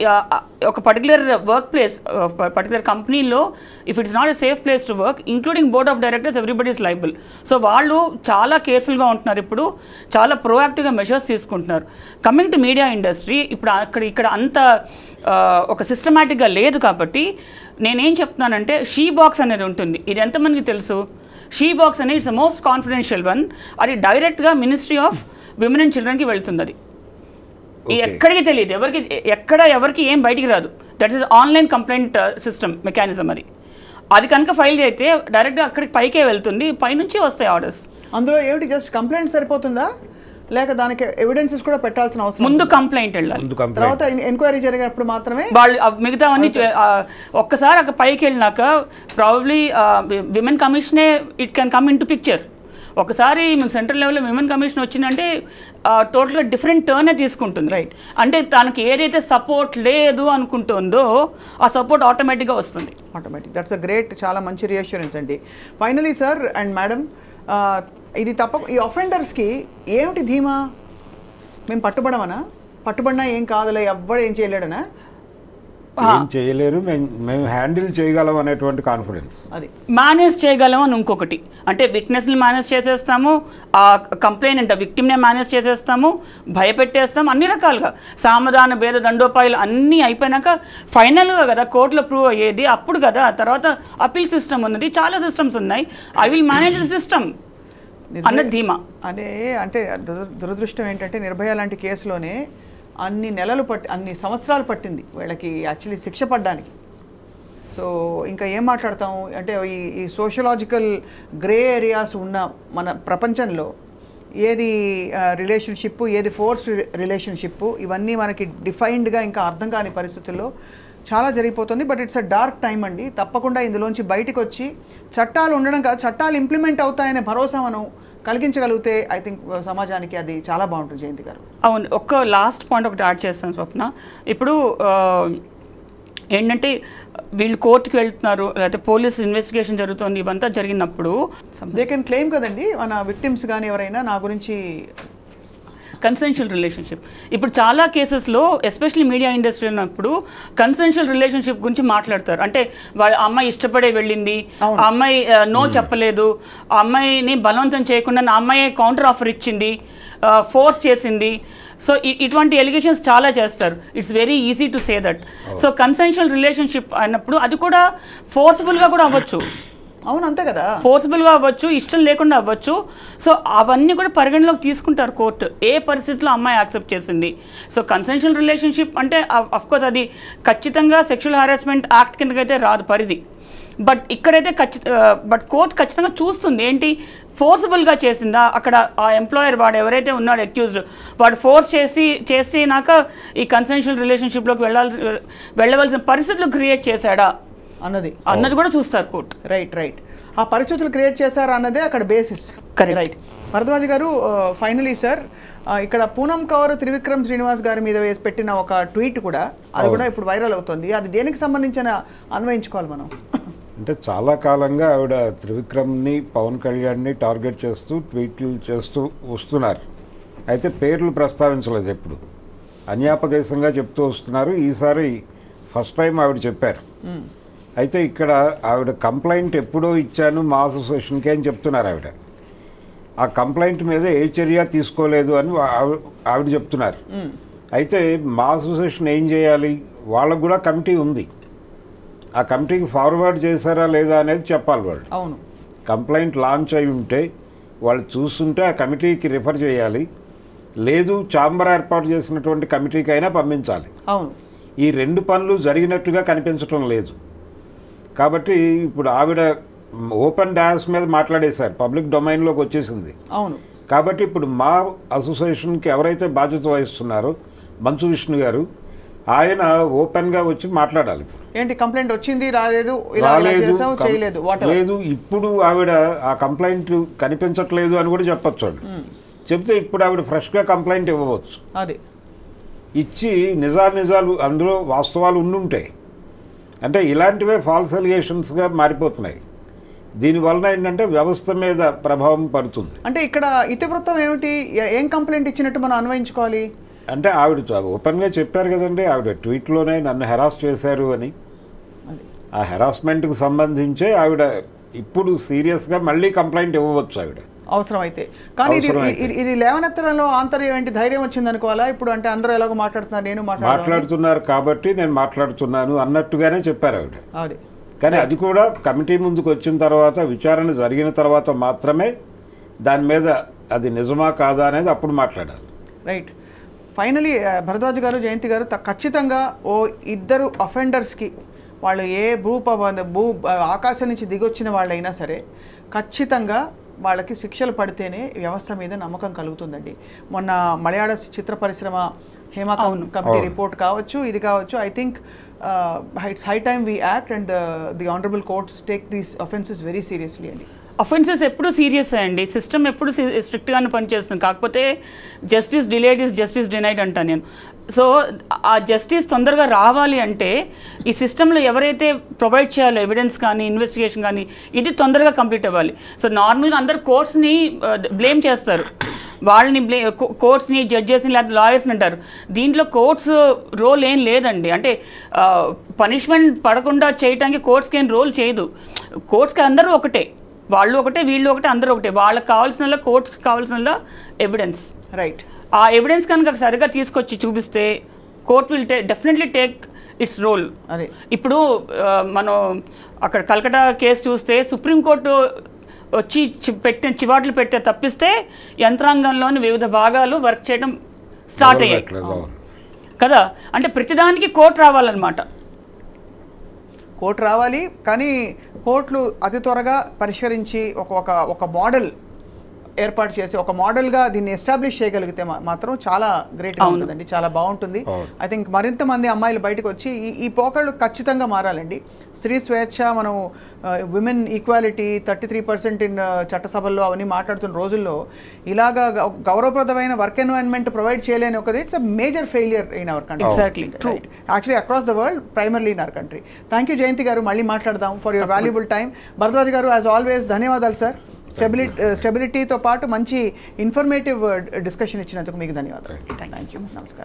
ఒక పర్టికులర్ వర్క్ ప్లేస్ పర్టికులర్ కంపెనీలో if it's not a safe place to work including board of directors everybody is liable so వాళ్ళు చాలా కేర్ఫుల్గా ఉంటున్నారు ఇప్పుడు చాలా ప్రోయాక్టివ్గా మెషర్స్ తీసుకుంటున్నారు కమింగ్ టు మీడియా ఇండస్ట్రీ ఇప్పుడు అక్కడ ఇక్కడ అంత ఆ, ఒక సిస్టమేటిక్గా లేదు కాబట్టి నేనేం చెప్తున్నానంటే షీ బాక్స్ అనేది ఉంటుంది ఇది ఎంతమందికి తెలుసు షీ బాక్స్ అనేది ఇట్స్ మోస్ట్ కాన్ఫిడెన్షియల్ వన్ అది డైరెక్ట్గా మినిస్ట్రీ ఆఫ్ విమెన్ అండ్ చిల్డ్రన్కి వెళ్తుంది అది Okay. ఎక్కడికి తెలియదు ఎవరికి ఎక్కడ ఎవరికి ఏం బయటికి రాదు that is online complaint system mechanism అది అది కనుక ఫైల్ చేస్తే డైరెక్ట్గా అక్కడికి పైకే వెళ్తుంది పైనుంచి వస్తాయి ఆర్డర్స్ అందులో ఏమిటి జస్ట్ కంప్లైంట్ సరిపోతుందా లేక దానికి ఎవిడెన్సెస్ కూడా పెట్టాల్సిన అవసరం ముందు కంప్లైంట్ వెళ్ళాలి ముందు కంప్లైంట్ తర్వాత ఎంక్వైరీ జరిగినప్పుడు మాత్రమే వాళ్ళు ఆ మిగతావన్నీ చే- ఆ, ఒక్కసారి అక్కడ పైకి వెళ్ళినాక ప్రాబ్లీ విమెన్ కమిషనే it can come into picture ఒకసారి మీకు సెంట్రల్ లెవెల్లో విమెన్ కమిషన్ వచ్చిందంటే టోటల్గా డిఫరెంట్ టర్నే తీసుకుంటుంది Right. అంటే తనకి ఏదైతే సపోర్ట్ లేదు అనుకుంటుందో ఆ సపోర్ట్ ఆటోమేటిక్గా వస్తుంది ఆటోమేటిక్ దట్స్ అ గ్రేట్ చాలా మంచి రియాష్యూరెన్స్ అండి ఫైనలీ సార్ అండ్ మేడం ఇది తప్ప ఈ అఫెండర్స్కి ఏమిటి ధీమా మేము పట్టుబడమనా పట్టుబడినా ఏం కాదులే ఎవ్వడు ఏం చేయలేడనా ఏం చేయలేరు మేము మేము హ్యాండిల్ చేయగలం అనేటువంటి కాన్ఫిడెన్స్ అది మేనేజ్ చేయగలం అని ఇంకొకటి అంటే విట్నెస్ని మేనేజ్ చేసేస్తాము ఆ కంప్లైంట్ విక్టిమ్నే మేనేజ్ చేసేస్తాము భయపెట్టేస్తాము అన్ని రకాలుగా సామధాన భేద దండోపాయాలు అన్నీ అయిపోయినాక ఫైనల్గా కదా కోర్టులో ప్రూవ్ అయ్యేది అప్పుడు కదా తర్వాత అపీల్ సిస్టమ్ ఉన్నది చాలా సిస్టమ్స్ ఉన్నాయి I will manage the system అన్న ధీమా అదే అంటే దుర- దురదృష్టం ఏంటంటే నిర్భయ లాంటి కేసులోనే అన్ని నెలలు పట్టి అన్ని సంవత్సరాలు పట్టింది వీళ్ళకి యాక్చువల్లీ శిక్ష పడ్డానికి సో ఇంకా ఏం మాట్లాడతాం అంటే ఈ ఈ సోషలాజికల్ గ్రే ఏరియాస్ ఉన్న మన ప్రపంచంలో ఏది రిలేషన్షిప్ ఏది ఫోర్స్ రిలేషన్షిప్ ఇవన్నీ మనకి డిఫైన్డ్గా ఇంకా అర్థం కాని పరిస్థితుల్లో చాలా జరిగిపోతుంది but it's a dark time అండి తప్పకుండా ఇందులోంచి బయటకు వచ్చి చట్టాలు ఉండడం కాదు చట్టాలు ఇంప్లిమెంట్ అవుతాయనే భరోసా మనం కలిగించగలిగితే ఐ థింక్ సమాజానికి అది చాలా బాగుంటుంది జయంతి గారు అవును ఒక్క లాస్ట్ పాయింట్ ఒకటి యాడ్ చేస్తాను స్వప్న ఇప్పుడు ఆ, ఏంటంటే వీళ్ళు కోర్టుకి వెళ్తున్నారు లేకపోతే పోలీస్ ఇన్వెస్టిగేషన్ జరుగుతుంది ఇవంతా జరిగినప్పుడు దే కెన్ క్లెయిమ్ కదండి మన విక్టిమ్స్ కానీ ఎవరైనా నా గురించి కన్సెన్షువల్ రిలేషన్షిప్ ఇప్పుడు చాలా కేసెస్లో ఎస్పెషల్లీ మీడియా ఇండస్ట్రీ ఉన్నప్పుడు కన్సెన్షువల్ రిలేషన్షిప్ గురించి మాట్లాడతారు అంటే వాళ్ళ అమ్మాయి ఇష్టపడే వెళ్ళింది అవును. ఆ అమ్మాయి నో చెప్పలేదు ఆ అమ్మాయిని బలవంతం చేయకుండా నా అమ్మాయి కౌంటర్ ఆఫర్ ఇచ్చింది ఫోర్స్ చేసింది సో ఇటువంటి ఎలిగేషన్స్ చాలా చేస్తారు it's very easy to say that so consensual relationship అన్నప్పుడు అది కూడా ఫోర్స్ఫుల్గా కూడా అవ్వచ్చు అవును అంతే కదా ఫోర్స్ఫుల్గా అవ్వచ్చు ఇష్టం లేకుండా అవ్వచ్చు సో అవన్నీ కూడా పరిగణలోకి తీసుకుంటారు కోర్టు ఏ పరిస్థితిలో అమ్మాయి యాక్సెప్ట్ చేసింది సో కన్సెన్షువల్ రిలేషన్షిప్ అంటే కోర్స్ అది ఖచ్చితంగా సెక్షువల్ హారాస్మెంట్ యాక్ట్ కిందకైతే రాదు పరిధి బట్ ఇక్కడైతే ఖచ్చిత బట్ కోర్టు ఖచ్చితంగా చూస్తుంది ఏంటి ఫోర్స్ఫుల్గా చేసిందా అక్కడ ఆ ఎంప్లాయర్ వాడు ఎవరైతే ఉన్నాడో అక్యూజ్డ్ వాడు ఫోర్స్ చేసి చేసినాక ఈ కన్సెన్షువల్ రిలేషన్షిప్లోకి వెళ్ళాల్సి వెళ్ళవలసిన పరిస్థితులు క్రియేట్ చేశాడా అన్నది అన్నది కూడా చూస్తారు కోర్టు రైట్ రైట్ ఆ పరిస్థితులు క్రియేట్ చేశారు అన్నదే అక్కడ బేసిస్ Correct. రైట్ భరద్వాజ్ గారు ఫైనలీ సార్ ఇక్కడ పూనం కౌర్ త్రివిక్రమ్ శ్రీనివాస్ గారి మీద వేసి పెట్టిన ఒక ట్వీట్ కూడా అది కూడా ఇప్పుడు వైరల్ అవుతుంది అది దేనికి సంబంధించిన అన్వయించుకోవాలి మనం అంటే చాలా కాలంగా ఆవిడ త్రివిక్రమ్ని పవన్ కళ్యాణ్ని టార్గెట్ చేస్తూ ట్వీట్లు చేస్తూ వస్తున్నారు అయితే పేర్లు ప్రస్తావించలేదు ఎప్పుడు అన్యాపదేశంగా చెప్తూ వస్తున్నారు ఈసారి ఫస్ట్ టైం ఆవిడ చెప్పారు అయితే ఇక్కడ ఆవిడ కంప్లైంట్ ఎప్పుడో ఇచ్చాను మా అసోసియేషన్కి అని చెప్తున్నారు ఆవిడ ఆ కంప్లైంట్ మీద ఏ చర్య తీసుకోలేదు అని ఆవి- ఆవిడ చెప్తున్నారు అయితే మా అసోసియేషన్ ఏం చేయాలి వాళ్ళకు కూడా కమిటీ ఉంది ఆ కమిటీకి ఫార్వర్డ్ చేశారా లేదా అనేది చెప్పాలి వాళ్ళు అవును కంప్లైంట్ లాంచ్ అయి ఉంటే వాళ్ళు చూస్తుంటే ఆ కమిటీకి రిఫర్ చేయాలి లేదు ఛాంబర్ ఏర్పాటు చేసినటువంటి కమిటీకి అయినా పంపించాలి అవును ఈ రెండు పనులు జరిగినట్టుగా కనిపించటం లేదు కాబట్టి ఇప్పుడు ఆవిడ ఓపెన్ డాన్స్ మీద మాట్లాడేశారు పబ్లిక్ డొమైన్లోకి వచ్చేసింది అవును కాబట్టి ఇప్పుడు మా అసోసియేషన్కి ఎవరైతే బాధ్యత వహిస్తున్నారో మంచు విష్ణు గారు ఆయన ఓపెన్గా వచ్చి మాట్లాడాలి ఇప్పుడు ఏంటి కంప్లైంట్ వచ్చింది రాలేదు ఇలా ఇలా రాలేదు చేసావు కం- చేయలేదు వాట్ లేదు ఇప్పుడు ఆవిడ ఆ కంప్లైంట్ కనిపించట్లేదు అని కూడా చెప్పొచ్చు వాళ్ళు చెప్తే ఇప్పుడు ఆవిడ ఫ్రెష్గా కంప్లైంట్ ఇవ్వవచ్చు అది ఇచ్చి నిజా నిజాలు అందులో వాస్తవాలు ఉండుంటాయి అంటే ఇలాంటివే ఫాల్స్ అలిగేషన్స్గా మారిపోతున్నాయి దీనివలన ఏంటంటే వ్యవస్థ మీద ప్రభావం పడుతుంది అంటే ఇక్కడ ఇతివృత్తం ఏమిటి ఏ- ఏం కంప్లైంట్ ఇచ్చినట్టు మనం అన్వయించుకోవాలి అంటే ఆవిడ చ- ఓపెన్గా చెప్పారు కదండి ఆవిడ ట్వీట్లోనే నన్ను హెరాస్ చేశారు అని అది ఆ హెరాస్మెంట్కి సంబంధించే ఆవిడ ఇప్పుడు సీరియస్గా మళ్ళీ కంప్లైంట్ ఇవ్వవచ్చు ఆవిడ అవసరం అయితే కానీ ఇది అవసరమైతే. ఇది- ఇది లేవనెత్తడంలో ఆంతర్యం ఏంటి ధైర్యం వచ్చింది అనుకోవాలా ఇప్పుడు అంటే అందరూ ఎలాగో మాట్లాడుతున్నారు నేను మాట్లాడాలి మాట్లాడుతున్నారు కాబట్టి నేను మాట్లాడుతున్నాను అన్నట్టుగానే చెప్పారు ఆవిడ అది కానీ అది కూడా కమిటీ ముందుకు వచ్చిన తర్వాత విచారణ జరిగిన తర్వాత మాత్రమే దాని మీద అది నిజమా కాదా అనేది అప్పుడు మాట్లాడాలి రైట్ ఫైనలీ భరద్వాజ్ గారు జయంతి గారు త- ఖచ్చితంగా ఓ ఇద్దరు అఫెండర్స్కి వాళ్ళు ఏ భూ పవ- భూ ఆకాశం నుంచి దిగొచ్చిన వాళ్ళైనా సరే ఖచ్చితంగా వాళ్ళకి శిక్షలు పడితేనే వ్యవస్థ మీద నమ్మకం కలుగుతుందండి మొన్న మలయాళ చిత్ర పరిశ్రమ హేమ కమిటీ రిపోర్ట్ కావచ్చు ఇది కావచ్చు I think it's high time we act and the honourable courts take these offences very seriously అండి అఫెన్సెస్ ఎప్పుడు సీరియస్ అండి సిస్టమ్ ఎప్పుడు స్ట్రిక్ట్గానే పనిచేస్తుంది కాకపోతే justice delayed is justice denied అంటాను నేను సో ఆ జస్టిస్ తొందరగా రావాలి అంటే ఈ సిస్టంలో ఎవరైతే ప్రొవైడ్ చేయాలో ఎవిడెన్స్ కానీ ఇన్వెస్టిగేషన్ కానీ ఇది తొందరగా కంప్లీట్ అవ్వాలి సో నార్మల్గా అందరు కోర్ట్స్ని బ్లేమ్ చేస్తారు వాళ్ళని బ్లే కోర్ట్స్ని జడ్జెస్ని లేదా లాయర్స్ని అంటారు దీంట్లో కోర్ట్స్ రోల్ ఏం లేదండి అంటే పనిష్మెంట్ పడకుండా చేయటానికి కోర్ట్స్కి ఏం రోల్ చేయదు కోర్ట్స్కి అందరూ ఒకటే వాళ్ళు ఒకటే వీళ్ళు ఒకటే అందరూ ఒకటే వాళ్ళకి కావాల్సిన కోర్ట్స్కి కావాల్సిన ఎవిడెన్స్ రైట్ ఆ ఎవిడెన్స్ కనుక సరిగా తీసుకొచ్చి చూపిస్తే కోర్ట్ విల్ టే డెఫినెట్లీ టేక్ ఇట్స్ రోల్ అదే ఇప్పుడు ఆ, మనం అక్కడ కలకటా కేసు చూస్తే సుప్రీంకోర్టు వచ్చి చి- పెట్టిన చివాట్లు పెడితే తప్పిస్తే యంత్రాంగంలోని వివిధ భాగాలు వర్క్ చేయడం స్టార్ట్ అయ్యాయి మొదలుపెట్టలేదు. కదా అంటే ప్రతిదానికి కోర్టు రావాలన్నమాట కోర్టు రావాలి కానీ కోర్టులు అతి త్వరగా పరిష్కరించి ఒక ఒక ఒక మోడల్ ఏర్పాటు చేసి ఒక మోడల్గా దీన్ని ఎస్టాబ్లిష్ చేయగలిగితే మా- మాత్రం చాలా గ్రేట్గా ఉంటుందండి చాలా బాగుంటుంది అవును. ఐ థింక్ మరింత మంది అమ్మాయిలు బయటకు వచ్చి ఈ ఈ పోకళ్ళు ఖచ్చితంగా మారాలండి స్త్రీ స్వేచ్ఛ మనం women equality thirty three percent in చట్టసభల్లో అవన్నీ మాట్లాడుతున్న రోజుల్లో ఇలాగా గౌ- గౌరవప్రదమైన వర్క్ ఎన్వైరన్మెంట్ ప్రొవైడ్ చేయలేని ఒక it's a major failure in our country Exactly, true. Actually across the world primarily in our country thank you Jayanthi garu మళ్ళీ మాట్లాడదాం for your valuable time Bharadwaj garu as always ధన్యవాదాలు సార్ స్టెబిలిటీ స్టెబిలిటీతో పాటు మంచి ఇన్ఫర్మేటివ్ డిస్కషన్ ఇచ్చినందుకు మీకు ధన్యవాదాలు థ్యాంక్ యూ నమస్కారం